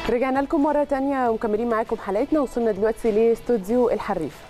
رجعنا لكم مرة تانية ومكملين معاكم حلقتنا وصلنا دلوقتي لاستوديو الحريف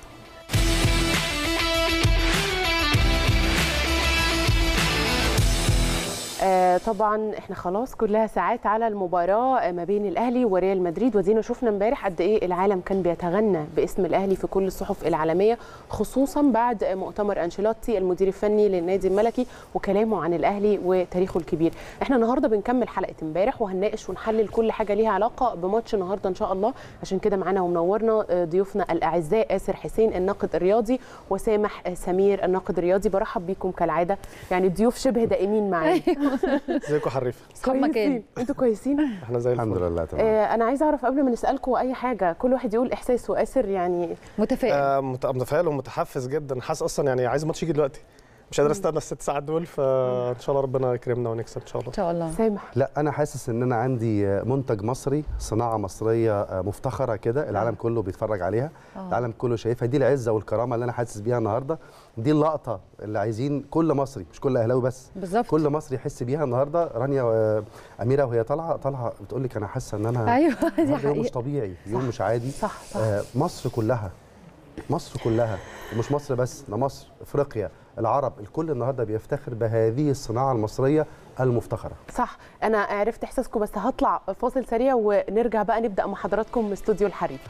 آه طبعا احنا خلاص كلها ساعات على المباراه ما بين الاهلي وريال مدريد ودينا شفنا امبارح قد ايه العالم كان بيتغنى باسم الاهلي في كل الصحف العالميه خصوصا بعد مؤتمر انشيلوتي المدير الفني للنادي الملكي وكلامه عن الاهلي وتاريخه الكبير احنا النهارده بنكمل حلقه امبارح وهنناقش ونحلل كل حاجه ليها علاقه بماتش النهارده ان شاء الله عشان كده معانا ومنورنا ضيوفنا الاعزاء اسر حسين الناقد الرياضي وسامح سمير الناقد الرياضي برحب بيكم كالعاده يعني ضيوف شبه دائمين معايا ازيكم حريفه كم مكان كويسين انتوا كويسين احنا زي الحمد الفل لله تمام آه انا عايزه اعرف قبل ما نسالكم اي حاجه كل واحد يقول احساسه اسر يعني متفائل آه مت- متفائل ومتحفز جدا حاسس اصلا يعني عايز الماتش يجي دلوقتي مش قادر استنى الست ساعات دول فان شاء الله ربنا يكرمنا ونكسب ان شاء الله ان شاء الله سامح لا انا حاسس ان انا عندي منتج مصري صناعه مصريه مفتخره كده العالم كله بيتفرج عليها آه. العالم كله شايفها دي العزه والكرامه اللي انا حاسس بيها النهارده دي اللقطه اللي عايزين كل مصري مش كل اهلاوي بس بالظبط كل مصري يحس بيها النهارده رانيا آه، اميره وهي طالعه طالعه بتقول لك انا حاسه ان انا ايوه دي النهارده يوم مش حقيقه طبيعي يوم مش عادي صح صح آه، مصر كلها مصر كلها ومش مصر بس ده مصر افريقيا العرب الكل النهارده بيفتخر بهذه الصناعه المصريه المفتخره صح انا عرفت احساسكم بس هطلع فاصل سريع ونرجع بقى نبدا مع حضراتكم من استوديو الحريف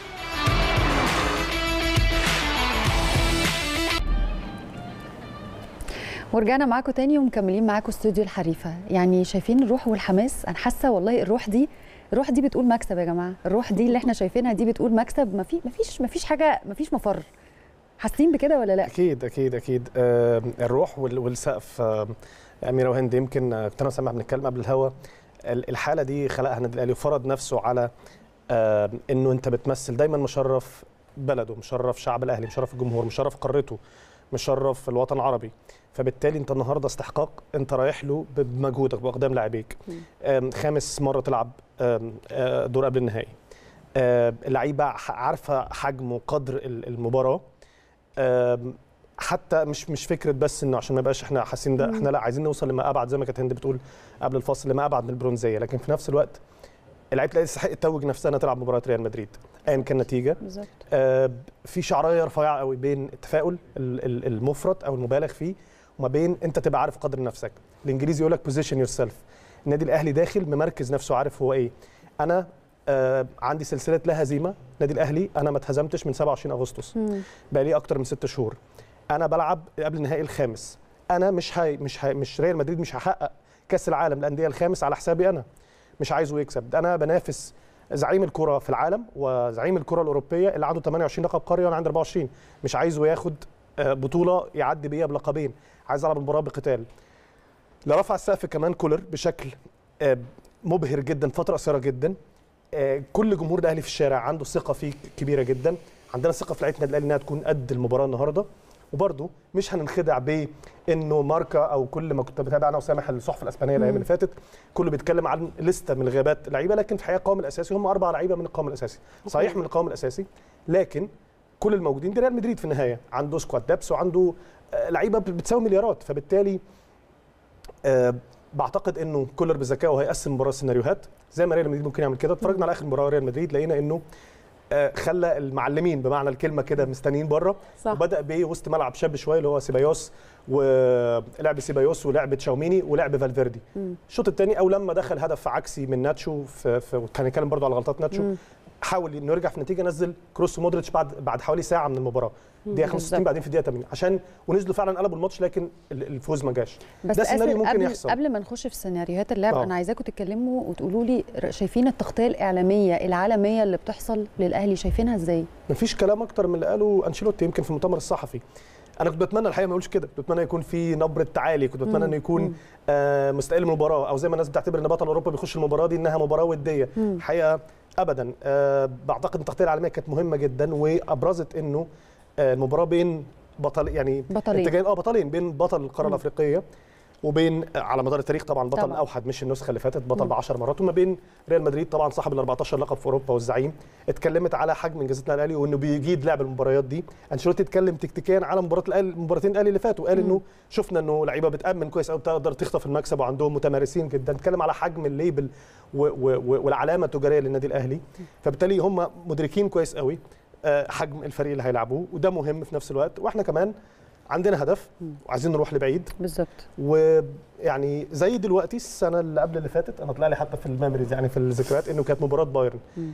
ورجعنا معاكم تاني ومكملين معاكم استوديو الحريفه يعني شايفين الروح والحماس انا حاسه والله الروح دي الروح دي بتقول مكسب يا جماعه الروح دي اللي احنا شايفينها دي بتقول مكسب ما في ما فيش ما فيش حاجه ما فيش مفر حاسين بكده ولا لا اكيد اكيد اكيد آه الروح وال- والسقف آه اميره وهند يمكن آه، كنت انا وسامع بنتكلم قبل الهوا ال- الحاله دي خلقها النادي الاهلي وفرض نفسه على آه انه انت بتمثل دايما مشرف بلده مشرف شعب الاهلي مشرف الجمهور مشرف قارته مشرف الوطن العربي فبالتالي انت النهارده استحقاق انت رايح له بمجهودك باقدام لاعبيك آم، خامس مره تلعب آم، آه، دور قبل النهائي آه، اللعيبه ح- عارفه حجم وقدر ال- المباراه آم، حتى مش مش فكره بس انه عشان ما يبقاش احنا حاسين ده احنا لا عايزين نوصل لما ابعد زي ما كانت هند بتقول قبل الفصل لما ابعد من البرونزيه لكن في نفس الوقت اللعيبه الاهلي تستحق تتوج نفسها انها تلعب مباراه ريال مدريد ايا كان النتيجه بالظبط آه، في شعرايه رفيعه قوي بين التفاؤل ال- ال- المفرط او المبالغ فيه وما بين انت تبقى عارف قدر نفسك الانجليزي يقول لك بوزيشن يور سيلف النادي الاهلي داخل ممركز نفسه عارف هو ايه انا آه عندي سلسله لا هزيمه النادي الاهلي انا ما اتهزمتش من 27 اغسطس بقى لي اكتر من ست شهور انا بلعب قبل النهائي الخامس انا مش هاي مش هاي مش ريال مدريد مش هحقق كاس العالم للانديه الخامس على حسابي انا مش عايزه يكسب ده انا بنافس زعيم الكره في العالم وزعيم الكره الاوروبيه اللي عنده 28 لقب قاري وانا عندي 24 مش عايزه ياخد آه، بطوله يعدي بيها بلقبين عايز العب المباراه بقتال لا رفع السقف كمان كولر بشكل آه، مبهر جدا فتره قصيره جدا آه، كل جمهور الاهلي في الشارع عنده ثقه فيه كبيره جدا عندنا ثقه في لعيبه النادي الاهلي انها تكون قد المباراه النهارده وبرده مش هننخدع بانه ماركا او كل ما كنت بتابع انا وسامح الصحف الاسبانيه الايام اللي فاتت كله بيتكلم عن لسته من غيابات لعيبه لكن في الحقيقه القوام الاساسي هم اربع لعيبه من القوام الاساسي صحيح من القوام الاساسي لكن كل الموجودين دي ريال مدريد في النهايه عنده سكواد دبس وعنده آه، لعيبه بتساوي مليارات فبالتالي آه، بعتقد انه كولر بذكائه هيقسم المباراه سيناريوهات زي ما ريال مدريد ممكن يعمل كده اتفرجنا على اخر مباراه ريال مدريد لقينا انه آه، خلى المعلمين بمعنى الكلمه كده مستنيين بره صح. وبدا بوسط ملعب شاب شويه اللي هو سيبايوس ولعب سيبايوس ولعب تشاوميني ولعب فالفيردي الشوط الثاني او لما دخل هدف عكسي من ناتشو في, في كان يتكلم برضه على غلطات ناتشو حاول انه يرجع في النتيجه نزل كروس ومودريتش بعد بعد حوالي ساعه من المباراه دقيقه 65 بالظبط. بعدين في الدقيقه 80 عشان ونزلوا فعلا قلبوا الماتش لكن ال- الفوز ما جاش بس ده سيناريو آسر ممكن قبل يحصل قبل ما نخش في سيناريوهات اللعب آه. انا عايزاكم تتكلموا وتقولوا لي ر- شايفين التغطيه الاعلاميه العالميه اللي بتحصل للاهلي شايفينها ازاي مفيش كلام اكتر من اللي قاله انشيلوتي يمكن في المؤتمر الصحفي انا كنت بتمنى الحقيقه ما يقولش كده كنت بتمنى يكون في نبره تعالي كنت بتمنى انه يكون آه مستقل من المباراه او زي ما الناس بتعتبر ان بطل اوروبا بيخش المباراه دي انها مباراه وديه الحقيقه ابدا آه بعتقد ان التغطيه العالميه كانت مهمه جدا وابرزت انه آه المباراه بين بطل يعني بطلين. انت جاي اه بطلين بين بطل القاره الافريقيه وبين على مدار التاريخ طبعا بطل طبعاً. اوحد مش النسخه اللي فاتت بطل ب 10 مرات وما بين ريال مدريد طبعا صاحب ال 14 لقب في اوروبا والزعيم اتكلمت على حجم انجازات النادي الاهلي وانه بيجيد لعب المباريات دي انشيلوتي اتكلم تكتيكيا على مباراه الاهلي المباراتين الاهلي اللي فاتوا وقال انه شفنا انه لعيبه بتامن كويس قوي بتقدر تخطف المكسب وعندهم متمارسين جدا اتكلم على حجم الليبل و و و والعلامه التجاريه للنادي الاهلي فبالتالي هم مدركين كويس قوي آه، حجم الفريق اللي هيلعبوه وده مهم في نفس الوقت واحنا كمان عندنا هدف وعايزين نروح لبعيد بالظبط ويعني زي دلوقتي السنه اللي قبل اللي فاتت انا طلع لي حتى في الميموريز يعني في الذكريات انه كانت مباراه بايرن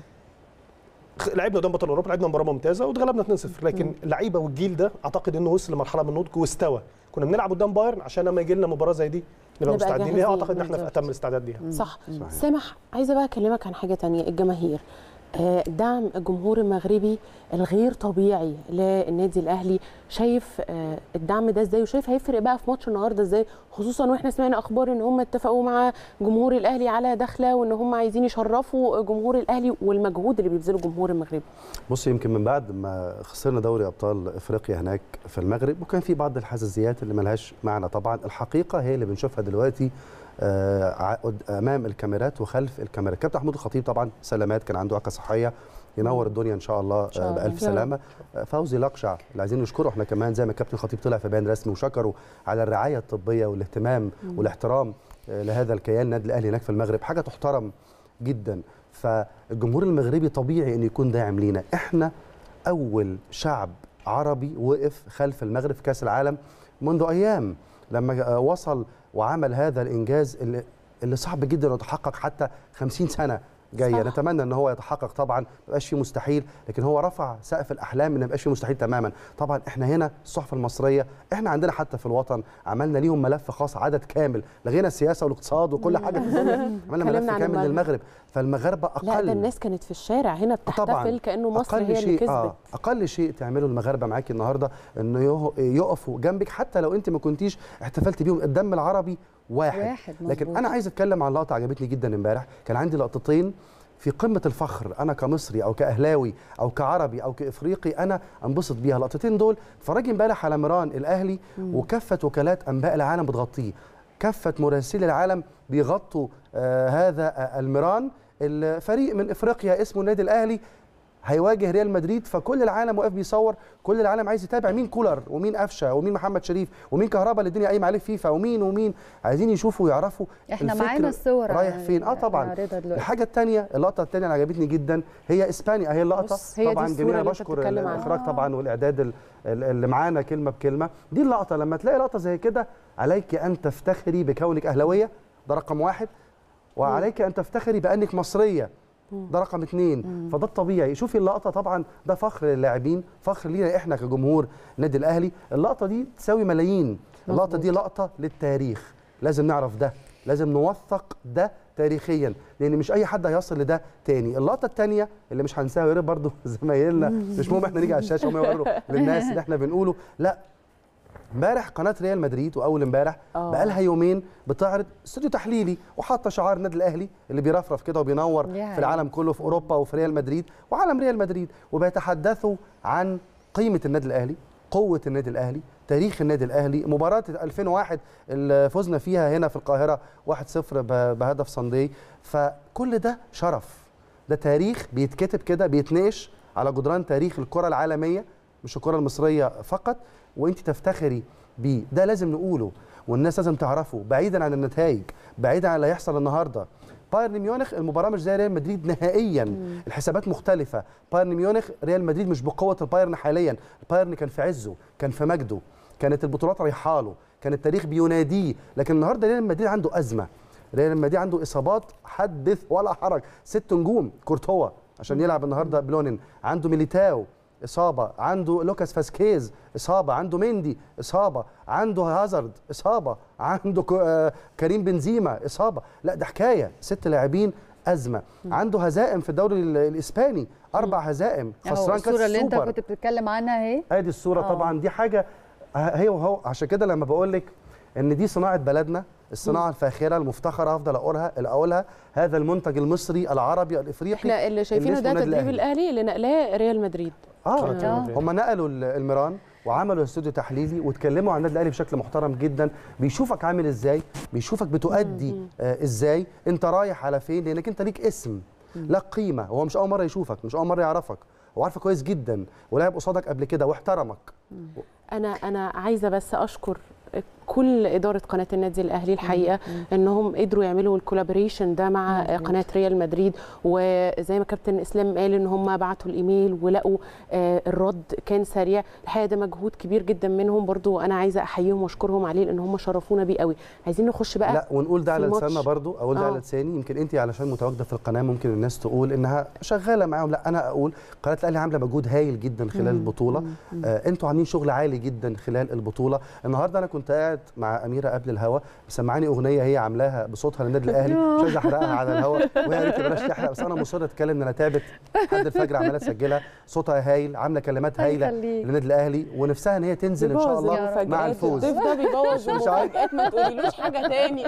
خ- لعبنا قدام بطل اوروبا لعبنا مباراه ممتازه واتغلبنا 2-0 لكن اللعيبه والجيل ده اعتقد انه وصل لمرحله من النضج واستوى كنا بنلعب قدام بايرن عشان لما يجي لنا مباراه زي دي نبقى نبقى مستعدين ليها جاهزين. اعتقد ان احنا في بالظبط. اتم الاستعداد ليها صح صحيح. سامح عايزه بقى اكلمك عن حاجه تانية الجماهير آه، دعم الجمهور المغربي الغير طبيعي للنادي الاهلي شايف آه، الدعم ده ازاي وشايف هيفرق بقى في ماتش النهارده ازاي خصوصا واحنا سمعنا اخبار ان هم اتفقوا مع جمهور الاهلي على دخله وان هم عايزين يشرفوا جمهور الاهلي والمجهود اللي بيبذله الجمهور المغربي بص يمكن من بعد ما خسرنا دوري ابطال افريقيا هناك في المغرب وكان في بعض الحساسيات اللي ملهاش معنى طبعا الحقيقه هي اللي بنشوفها دلوقتي آه، ع- قد- امام الكاميرات وخلف الكاميرات كابتن محمود الخطيب طبعا سلامات كان عنده اعاقه صحيه ينور الدنيا ان شاء الله شاء آه، الله. بالف يا رب. سلامه آه، فوزي لقشع اللي عايزين نشكره احنا كمان زي ما الكابتن الخطيب طلع في بيان رسمي وشكره على الرعايه الطبيه والاهتمام والاحترام آه، لهذا الكيان النادي الاهلي هناك في المغرب حاجه تحترم جدا فالجمهور المغربي طبيعي انه يكون داعم لينا احنا اول شعب عربي وقف خلف المغرب في كاس العالم منذ ايام لما آه، وصل وعمل هذا الانجاز اللي, اللي صعب جدا انه يتحقق حتى 50 سنه جايه صح. نتمنى ان هو يتحقق طبعا ما يبقاش فيه مستحيل لكن هو رفع سقف الاحلام ان ما يبقاش فيه مستحيل تماما طبعا احنا هنا الصحف المصريه احنا عندنا حتى في الوطن عملنا ليهم ملف خاص عدد كامل لغينا السياسه والاقتصاد وكل حاجه في الدنيا عملنا ملف اتكلمنا عن كامل المغرب. للمغرب فالمغاربه اقل لا ده الناس كانت في الشارع هنا بتحتفل كانه مصر هي اللي كسبت آه اقل شيء تعمله المغاربه معاكي النهارده انه يهو- يقفوا جنبك حتى لو انت ما كنتيش احتفلت بيهم الدم العربي واحد, واحد، لكن مظبوط. انا عايز اتكلم عن لقطه عجبتني جدا امبارح كان عندي لقطتين في قمه الفخر انا كمصري او كاهلاوي او كعربي او كافريقي انا انبسط بيها اللقطتين دول اتفرجي امبارح على ميران الاهلي وكافه وكالات انباء العالم بتغطيه كافه مراسلي العالم بيغطوا آه هذا آه الميران الفريق من افريقيا اسمه النادي الاهلي هيواجه ريال مدريد فكل العالم واقف بيصور كل العالم عايز يتابع مين كولر ومين قفشه ومين محمد شريف ومين كهربا اللي الدنيا قايمه عليه في فيفا ومين ومين عايزين يشوفوا ويعرفوا احنا الفكر معانا الصور رايح فين اه طبعا نعرضها دلوقتي. الحاجه الثانيه اللقطه الثانيه اللي عجبتني جدا هي اسبانيا اهي اللقطه بص، هي دي طبعا الصورة جميله اللي أنت بشكر بتتكلم عنها. الاخراج طبعا والاعداد ال- ال- اللي معانا كلمه بكلمه دي اللقطه لما تلاقي لقطه زي كده عليك ان تفتخري بكونك اهلاويه ده رقم واحد وعليك ان تفتخري بانك مصريه ده رقم اثنين فده الطبيعي شوفي اللقطه طبعا ده فخر للاعبين فخر لينا احنا كجمهور النادي الاهلي اللقطه دي تساوي ملايين اللقطه دي لقطه للتاريخ لازم نعرف ده لازم نوثق ده تاريخيا لان مش اي حد هيصل لده تاني اللقطه الثانيه اللي مش هنساها يا ريت برضه زمايلنا مش مهم احنا نيجي على الشاشه هم يوروا للناس اللي احنا بنقوله لا امبارح قناه ريال مدريد واول امبارح آه. بقالها يومين بتعرض استوديو تحليلي وحاطه شعار النادي الاهلي اللي بيرفرف كده وبينور دي في حقيقة. العالم كله في اوروبا وفي ريال مدريد وعالم ريال مدريد وبيتحدثوا عن قيمه النادي الاهلي قوه النادي الاهلي تاريخ النادي الاهلي مباراه 2001 اللي فزنا فيها هنا في القاهره 1-0 ب- بهدف صندي فكل ده شرف ده تاريخ بيتكتب كده بيتناقش على جدران تاريخ الكره العالميه مش الكره المصريه فقط وانت تفتخري بيه ده لازم نقوله والناس لازم تعرفه بعيدا عن النتائج بعيدا عن اللي هيحصل النهارده بايرن ميونخ المباراه مش زي ريال مدريد نهائيا الحسابات مختلفه بايرن ميونخ ريال مدريد مش بقوه البايرن حاليا البايرن كان في عزه كان في مجده كانت البطولات رايحه له كان التاريخ بيناديه لكن النهارده ريال مدريد عنده ازمه ريال مدريد عنده اصابات حدث ولا حرج ست نجوم كورتوا عشان يلعب النهارده بلونين عنده ميليتاو اصابه عنده لوكاس فاسكيز اصابه عنده مندي اصابه عنده هازارد اصابه عنده كو- آه، كريم بنزيما اصابه لا ده حكايه ست لاعبين ازمه عنده هزائم في الدوري ال- الاسباني اربع هزائم اهو خسران كاس الصوره اللي انت السوبر كنت بتتكلم عنها اهي ادي الصوره آه. طبعا دي حاجه هي وهو عشان كده لما بقول لك ان دي صناعه بلدنا الصناعه الفاخره المفتخره افضل اقولها اقولها هذا المنتج المصري العربي الافريقي احنا اللي شايفينه اسمه ده النادي تدريب الأهلي. الاهلي اللي نقلاه ريال مدريد اه قناة ريال مدريد. هم نقلوا ال- الميران وعملوا استوديو تحليلي واتكلموا عن النادي الاهلي بشكل محترم جدا بيشوفك عامل ازاي بيشوفك بتؤدي آه ازاي انت رايح على فين لانك انت ليك اسم لك قيمه هو مش اول مره يشوفك مش اول مره يعرفك هو عارفك كويس جدا ولعب قصادك قبل كده واحترمك انا انا عايزه بس اشكر كل اداره قناه النادي الاهلي الحقيقه انهم قدروا يعملوا الكولابوريشن ده مع مظبوط. قناه ريال مدريد وزي ما كابتن اسلام قال ان هم بعتوا الايميل ولقوا آه، الرد كان سريع الحقيقه ده مجهود كبير جدا منهم برضو انا عايزه احييهم واشكرهم عليه لان هم شرفونا بيه قوي عايزين نخش بقى لا ونقول ده في على الماتش. لساننا برضو اقول ده آه. على لساني يمكن انت علشان متواجده في القناه ممكن الناس تقول انها شغاله معاهم لا انا اقول قناه الاهلي عامله مجهود هايل جدا خلال البطوله آه انتوا عاملين شغل عالي جدا خلال البطوله النهارده انا كنت قاعد مع اميره قبل الهوا مسمعاني اغنيه هي عاملاها بصوتها للنادي الاهلي مش عايز احرقها على الهوا وهي قالت لي بلاش تحرق بس انا مصر اتكلم ان انا تعبت لحد الفجر عماله اسجلها صوتها هايل عامله كلمات هايله هيخليك. للنادي الاهلي ونفسها ان هي تنزل ان شاء بيبوظ الله المفاجآت. مع الفوز الضيف ده بيبوظ مش عارف. المفاجآت ما تقوليلوش حاجه تاني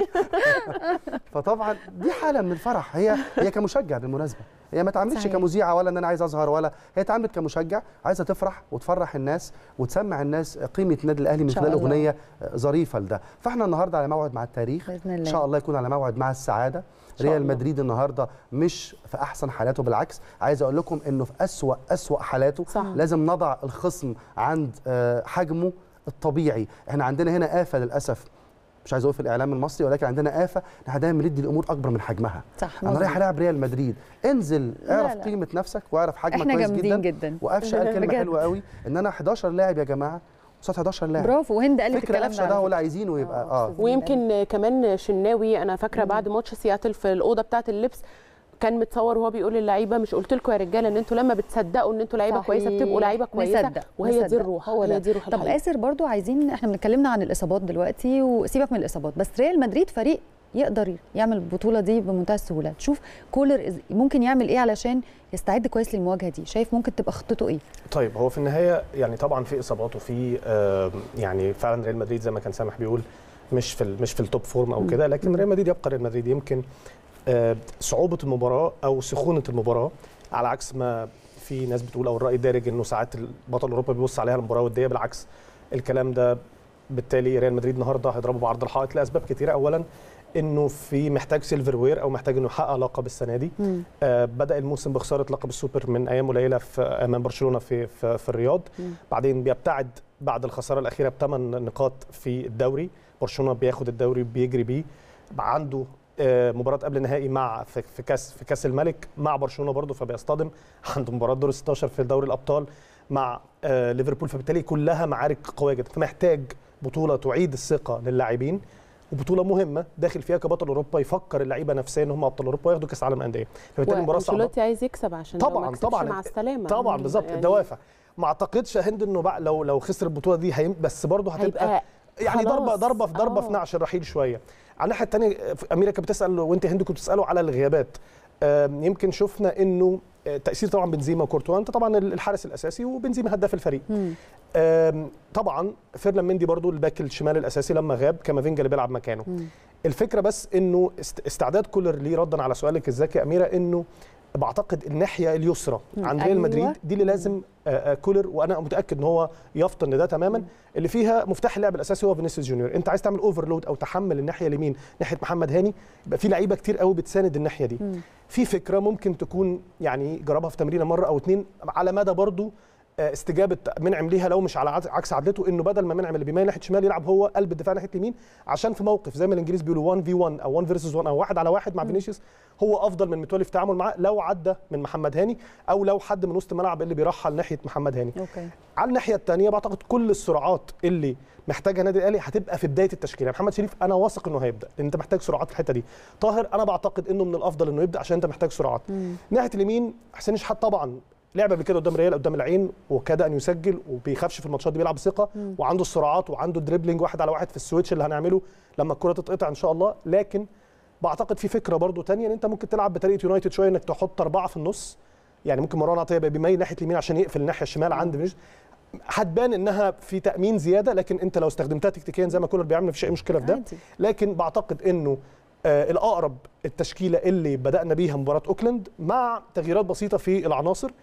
فطبعا دي حاله من الفرح هي هي كمشجع بالمناسبه هي ما تعملش صحيح. كمذيعه ولا ان انا عايز اظهر ولا هي اتعاملت كمشجع عايزه تفرح وتفرح الناس وتسمع الناس قيمه النادي الاهلي من إن شاء خلال الله. اغنيه ظريفه لده فاحنا النهارده على موعد مع التاريخ باذن ان الله شاء الله يكون على موعد مع السعاده شاء ريال الله. مدريد النهارده مش في احسن حالاته بالعكس عايز اقول لكم انه في اسوا اسوا حالاته صح. لازم نضع الخصم عند آه، حجمه الطبيعي احنا عندنا هنا آفة للأسف مش عايز اقول في الاعلام المصري ولكن عندنا آفة ان احنا دايما بندي الامور اكبر من حجمها صح انا مظبوط. رايح العب ريال مدريد انزل لا، اعرف لا. قيمه نفسك واعرف حجمك احنا كويس جامدين جدا جدا وقفشه قال كلمه بجد. حلوه قوي ان انا 11 لاعب يا جماعه قصاد 11 لاعب برافو وهند قالت فكره الكلام قفشه ده ده هو اللي عايزينه يبقى اه ويمكن كمان شناوي انا فاكره بعد ماتش سياتل في الاوضه بتاعه اللبس كان متصور وهو بيقول للعيبه مش قلت لكم يا رجاله ان انتوا لما بتصدقوا ان انتوا لعيبه صحيح. كويسه بتبقوا لعيبه كويسه نصدق. وهي دي نصدق. الروح هو هي ده. دي روح طب الحقيقة. اسر برضو عايزين احنا بنتكلمنا عن الاصابات دلوقتي وسيبك من الاصابات بس ريال مدريد فريق يقدر يعمل البطوله دي بمنتهى السهوله تشوف كولر إز- ممكن يعمل ايه علشان يستعد كويس للمواجهه دي شايف ممكن تبقى خطته ايه طيب هو في النهايه يعني طبعا في اصابات وفي آه، يعني فعلا ريال مدريد زي ما كان سامح بيقول مش في ال- مش في التوب فورم او كده لكن ريال مدريد يبقى ريال مدريد يمكن آه، صعوبه المباراه او سخونه المباراه على عكس ما في ناس بتقول او الراي الدارج انه ساعات البطل اوروبا بيبص عليها المباراه وديه بالعكس الكلام ده بالتالي ريال مدريد النهارده هيضربه بعرض الحائط لاسباب كتيره اولا انه في محتاج سيلفر وير او محتاج انه يحقق لقب السنه دي آه بدا الموسم بخساره لقب السوبر من ايام قليله في امام برشلونه في في, في الرياض بعدين بيبتعد بعد الخساره الاخيره بثمان نقاط في الدوري برشلونه بياخد الدوري بيجري بيه بقى عنده آه، مباراه قبل النهائي مع في في كاس في كاس الملك مع برشلونه برضه فبيصطدم عنده مباراه دور 16 في دوري الابطال مع آه، ليفربول فبالتالي كلها معارك قويه جدا فمحتاج بطوله تعيد الثقه للاعبين وبطوله مهمه داخل فيها كبطل اوروبا يفكر اللعيبه نفسيا ان هم ابطال اوروبا وياخدوا كاس عالم انديه فبالتالي المباراه صعبه وانشيلوتي عايز يكسب عشان لو ما طبعا كسبش طبعا مع السلامه طبعا مم. بالظبط يعني الدوافع ما اعتقدش يا هند انه بقى لو لو خسر البطوله دي هيم بس برضه هتبقى هيبقى يعني ضربه خلاص. ضربه في ضربه آه. في نعش الرحيل شويه على الناحيه الثانيه اميره كانت بتسال وانت هند كنت بتساله على الغيابات آم، يمكن شفنا انه آه، تاثير طبعا بنزيما وكورتوا انت طبعا الحارس الاساسي وبنزيما هداف الفريق مم. آم، طبعا فيرلان مندي برضو الباك الشمال الاساسي لما غاب كامافينجا اللي بيلعب مكانه مم. الفكره بس انه است- استعداد كولر ليه ردا على سؤالك الذكي يا اميره انه بعتقد الناحيه اليسرى مم. عند ريال أيوة. مدريد دي اللي لازم آه، آه، كولر وانا متاكد ان هو يفطن لده تماما اللي فيها مفتاح اللعب الاساسي هو فينيسيوس جونيور انت عايز تعمل اوفرلود او تحمل الناحيه اليمين ناحيه محمد هاني يبقى في لعيبه كتير قوي بتساند الناحيه دي مم. في فكره ممكن تكون يعني جربها في تمرينه مره او اتنين على مدى برضو آه، استجابه منعم ليها لو مش على عكس- عكس عدلته انه بدل ما منعم اللي بيميل ناحيه شمال يلعب هو قلب الدفاع ناحيه اليمين عشان في موقف زي ما الانجليز بيقولوا 1 في 1 او 1 فيرسز 1 او واحد على واحد مع فينيسيوس هو افضل من متولي في التعامل معاه لو عدى من محمد هاني او لو حد من وسط الملعب اللي بيرحل ناحيه محمد هاني اوكي على الناحيه الثانيه بعتقد كل السرعات اللي محتاجها النادي الاهلي هتبقى في بدايه التشكيله يعني محمد شريف انا واثق انه هيبدا لان انت محتاج سرعات في الحته دي طاهر انا بعتقد انه من الافضل انه يبدا عشان انت محتاج سرعات ناحيه اليمين حسين شحات طبعا لعب قبل كده قدام ريال قدام العين وكاد ان يسجل وبيخافش في الماتشات دي بيلعب بثقه وعنده السرعات وعنده دريبلينج واحد على واحد في السويتش اللي هنعمله لما الكره تتقطع ان شاء الله لكن بعتقد في فكره برضو تانية ان انت ممكن تلعب بطريقه يونايتد شويه انك تحط اربعه في النص يعني ممكن مروان عطيه يبقى بيميل ناحيه اليمين عشان يقفل الناحيه الشمال عند فينيسيوس هتبان انها في تامين زياده لكن انت لو استخدمتها تكتيكيا زي ما كولر بيعمل مفيش اي مشكله في ده عادي. لكن بعتقد انه آه الاقرب التشكيله اللي بدانا بيها مباراه اوكلاند مع تغييرات بسيطه في العناصر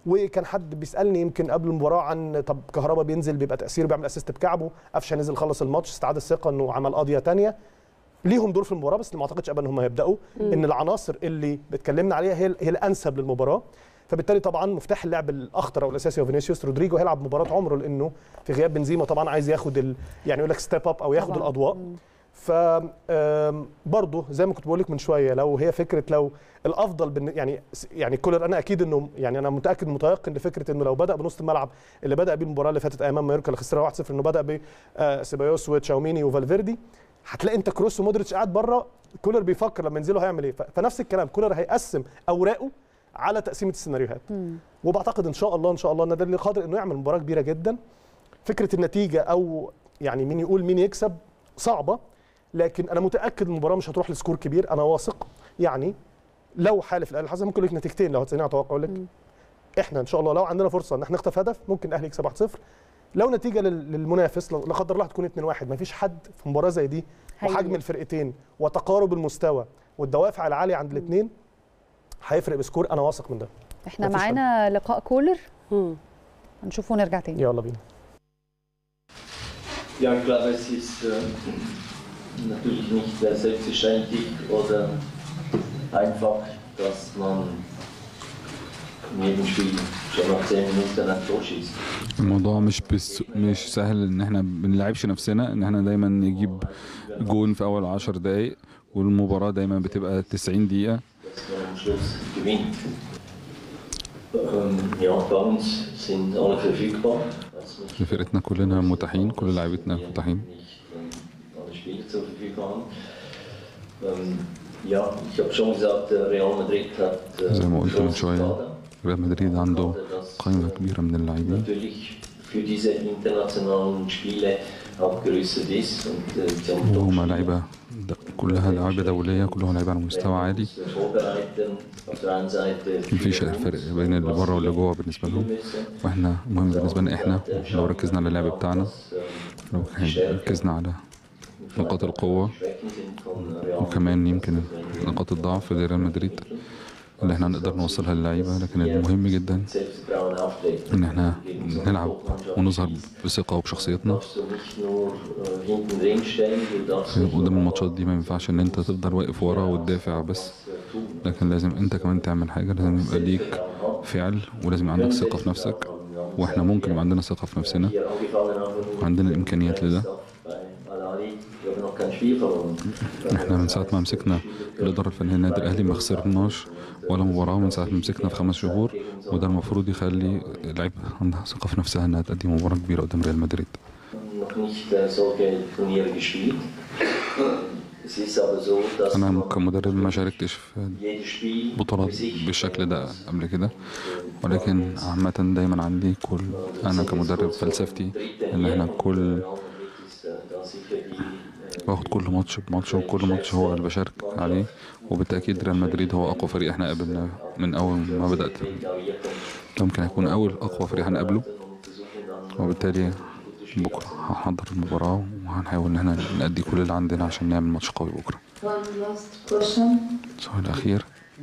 وكان حد بيسالني يمكن قبل المباراه عن طب كهربا بينزل بيبقى تاثيره بيعمل اسيست بكعبه قفشه نزل خلص الماتش استعاد الثقه انه عمل قضيه تانية ليهم دور في المباراه بس ما اعتقدش ابدا ان هم هيبداوا ان العناصر اللي بتكلمنا عليها هي هي الانسب للمباراه فبالتالي طبعا مفتاح اللعب الاخطر او الاساسي هو فينيسيوس رودريجو هيلعب مباراه عمره لانه في غياب بنزيما طبعا عايز ياخد ال... يعني يقول لك ستيب اب او ياخد طبعاً. الاضواء ف آم، برضه زي ما كنت بقول لك من شويه لو هي فكره لو الافضل بن يعني يعني كولر انا اكيد انه يعني انا متاكد متيقن لفكره انه لو بدا بنص الملعب اللي بدا بيه المباراه اللي فاتت امام مايوركا اللي خسرها 1-0 انه بدا بسيبايوس وتشاوميني وفالفيردي هتلاقي انت كروس ومودريتش قاعد بره كولر بيفكر لما ينزلوا هيعمل ايه ف- فنفس الكلام كولر هيقسم اوراقه على تقسيمه السيناريوهات وبعتقد ان شاء الله ان شاء الله النادي الاهلي قادر انه يعمل مباراه كبيره جدا فكره النتيجه او يعني مين يقول مين يكسب صعبه لكن انا متاكد المباراه مش هتروح لسكور كبير انا واثق يعني لو حالف الاهلي الحسن ممكن لك نتيجتين لو هتسالني اتوقع اقول لك احنا ان شاء الله لو عندنا فرصه ان احنا نخطف هدف ممكن الاهلي يكسب 1-0 لو نتيجه لل- للمنافس لا قدر الله هتكون 2-1 مفيش حد في مباراه زي دي وحجم هيجي. الفرقتين وتقارب المستوى والدوافع العاليه عند الاثنين هيفرق بسكور انا واثق من ده احنا مفيش معانا لقاء كولر مم. هنشوفه ونرجع تاني يلا بينا Ja, ich glaube, es ist äh, natürlich nicht äh, selbstverständlich oder einfach, dass man in jedem Spiel schon nach 10 Minuten ein Tor schießt. الموضوع مش بس مش سهل ان احنا بنلعبش نفسنا ان احنا دايما نجيب جون في اول 10 دقايق والمباراه دايما بتبقى 90 دقيقه dass man am Schluss gewinnt. Ähm, ja, bei uns sind alle verfügbar. Also nicht, في فرقتنا كلنا متاحين كل لاعبتنا wir متاحين nicht ähm, alle Spieler zur Verfügung haben. Ähm, ja, ich habe schon gesagt, äh, Real Madrid hat äh, زي ما قلت من großen شويه Kader. ريال مدريد عنده قائمه كبيره من اللاعبين natürlich für diese internationalen Spiele abgerüstet ist. Und, äh, sie haben وهم Top-Spieler. لعيبه د- كلها لعيبه دوليه كلهم لعيبه على مستوى عالي Wir müssen uns vorbereiten. Auf der einen Seite مفيش für فرق uns, بين اللي بره واللي جوه بالنسبه لهم müssen. واحنا مهم بالنسبه لنا احنا لو ركزنا على اللعب بتاعنا dass, ähm, لو ركزنا على نقاط القوه Schwächen sind von Real وكمان يمكن نقاط الضعف زي ريال مدريد اللي احنا نقدر نوصلها للعيبه لكن المهم جدا Selbstvertrauen auftreten. ان احنا نلعب ونظهر بثقه وبشخصيتنا darfst du nicht nur äh, hinten drin stehen, du darfst nicht قدام الماتشات دي ما ينفعش ان انت تفضل واقف ورا وتدافع بس äh, tun. لكن لازم انت كمان تعمل حاجه لازم يبقى ليك فعل ولازم يبقى عندك ثقه في نفسك واحنا ممكن يبقى عندنا ثقه في نفسنا Hier angefangen haben, وعندنا الامكانيات لده bei Al-Ali, wir haben noch kein Spiel verloren. احنا من ساعه ما مسكنا الاداره الفنيه النادي الاهلي ما خسرناش ولا مباراه من ساعه ما مسكنا في خمس شهور وده المفروض يخلي اللعيبه عندها ثقه في نفسها انها تقدم مباراه كبيره قدام ريال مدريد noch nicht äh, solche Turniere gespielt. Es ist aber so, dass انا man كمدرب ما شاركتش في jedes Spiel بطولات für sich بالشكل ده muss. قبل كده ولكن عامة دايما عندي كل أنا كمدرب فلسفتي إن إحنا كل باخد كل ماتش بماتش وكل ماتش هو اللي بشارك عليه وبالتأكيد ريال مدريد هو أقوى فريق إحنا قابلناه من أول ما بدأت ممكن هيكون أول أقوى فريق هنقابله وبالتالي بكرة هنحضر المباراة وهنحاول إن إحنا نأدي كل اللي عندنا عشان نعمل ماتش قوي بكرة One last question. السؤال الأخير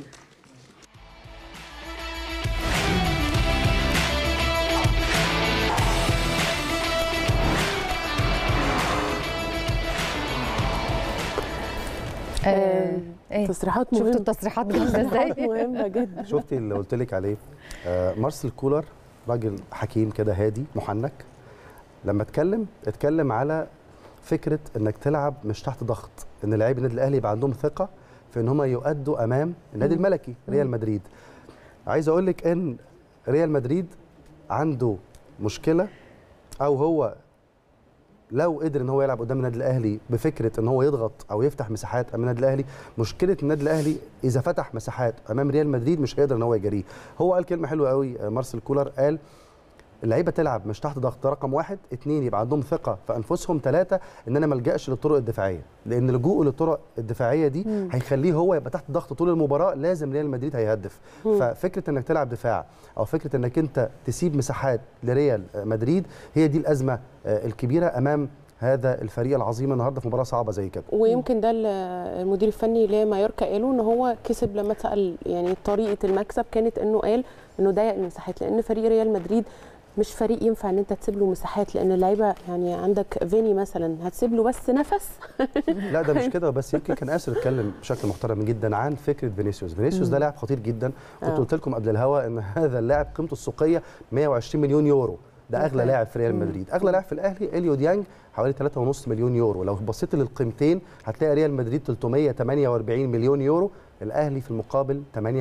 آه، ايه تصريحات شفتوا مهمه التصريحات جامده تصريحات ازاي مهمه جدا شفتي اللي قلت لك عليه آه مارسيل كولر راجل حكيم كده هادي محنك لما اتكلم اتكلم على فكره انك تلعب مش تحت ضغط ان لاعبي النادي الاهلي يبقى عندهم ثقه في ان هم يؤدوا امام النادي الملكي ريال مدريد عايز اقول لك ان ريال مدريد عنده مشكله او هو لو قدر ان هو يلعب قدام النادي الاهلي بفكره ان هو يضغط او يفتح مساحات امام النادي الاهلي مشكله النادي الاهلي اذا فتح مساحات امام ريال مدريد مش هيقدر ان هو يجاريه هو قال كلمه حلوه قوي آه، مارسيل كولر قال اللعيبه تلعب مش تحت ضغط ده رقم واحد اتنين يبقى عندهم ثقه في انفسهم ثلاثه ان انا ما الجاش للطرق الدفاعيه لان لجوءه للطرق الدفاعيه دي هيخليه هو يبقى تحت ضغط طول المباراه لازم ريال مدريد هيهدف ففكره انك تلعب دفاع او فكره انك انت تسيب مساحات لريال مدريد هي دي الازمه آه، الكبيره امام هذا الفريق العظيم النهارده في مباراه صعبه زي كده ويمكن ده اللي المدير الفني لمايوركا قاله ان هو كسب لما اتسال يعني طريقه المكسب كانت انه قال انه ضيق المساحات لان فريق ريال مدريد مش فريق ينفع ان انت تسيب له مساحات لان اللعيبه يعني عندك فيني مثلا هتسيب له بس نفس لا ده مش كده بس يمكن كان اسر اتكلم بشكل محترم جدا عن فكره فينيسيوس فينيسيوس ده لاعب خطير جدا كنت آه. قلت لكم قبل الهوا ان هذا اللاعب قيمته السوقيه 120 مليون يورو ده اغلى أوكي. لاعب في ريال مدريد اغلى لاعب في الاهلي اليو ديانج حوالي 3.5 مليون يورو لو بصيت للقيمتين هتلاقي ريال مدريد 348 مليون يورو الاهلي في المقابل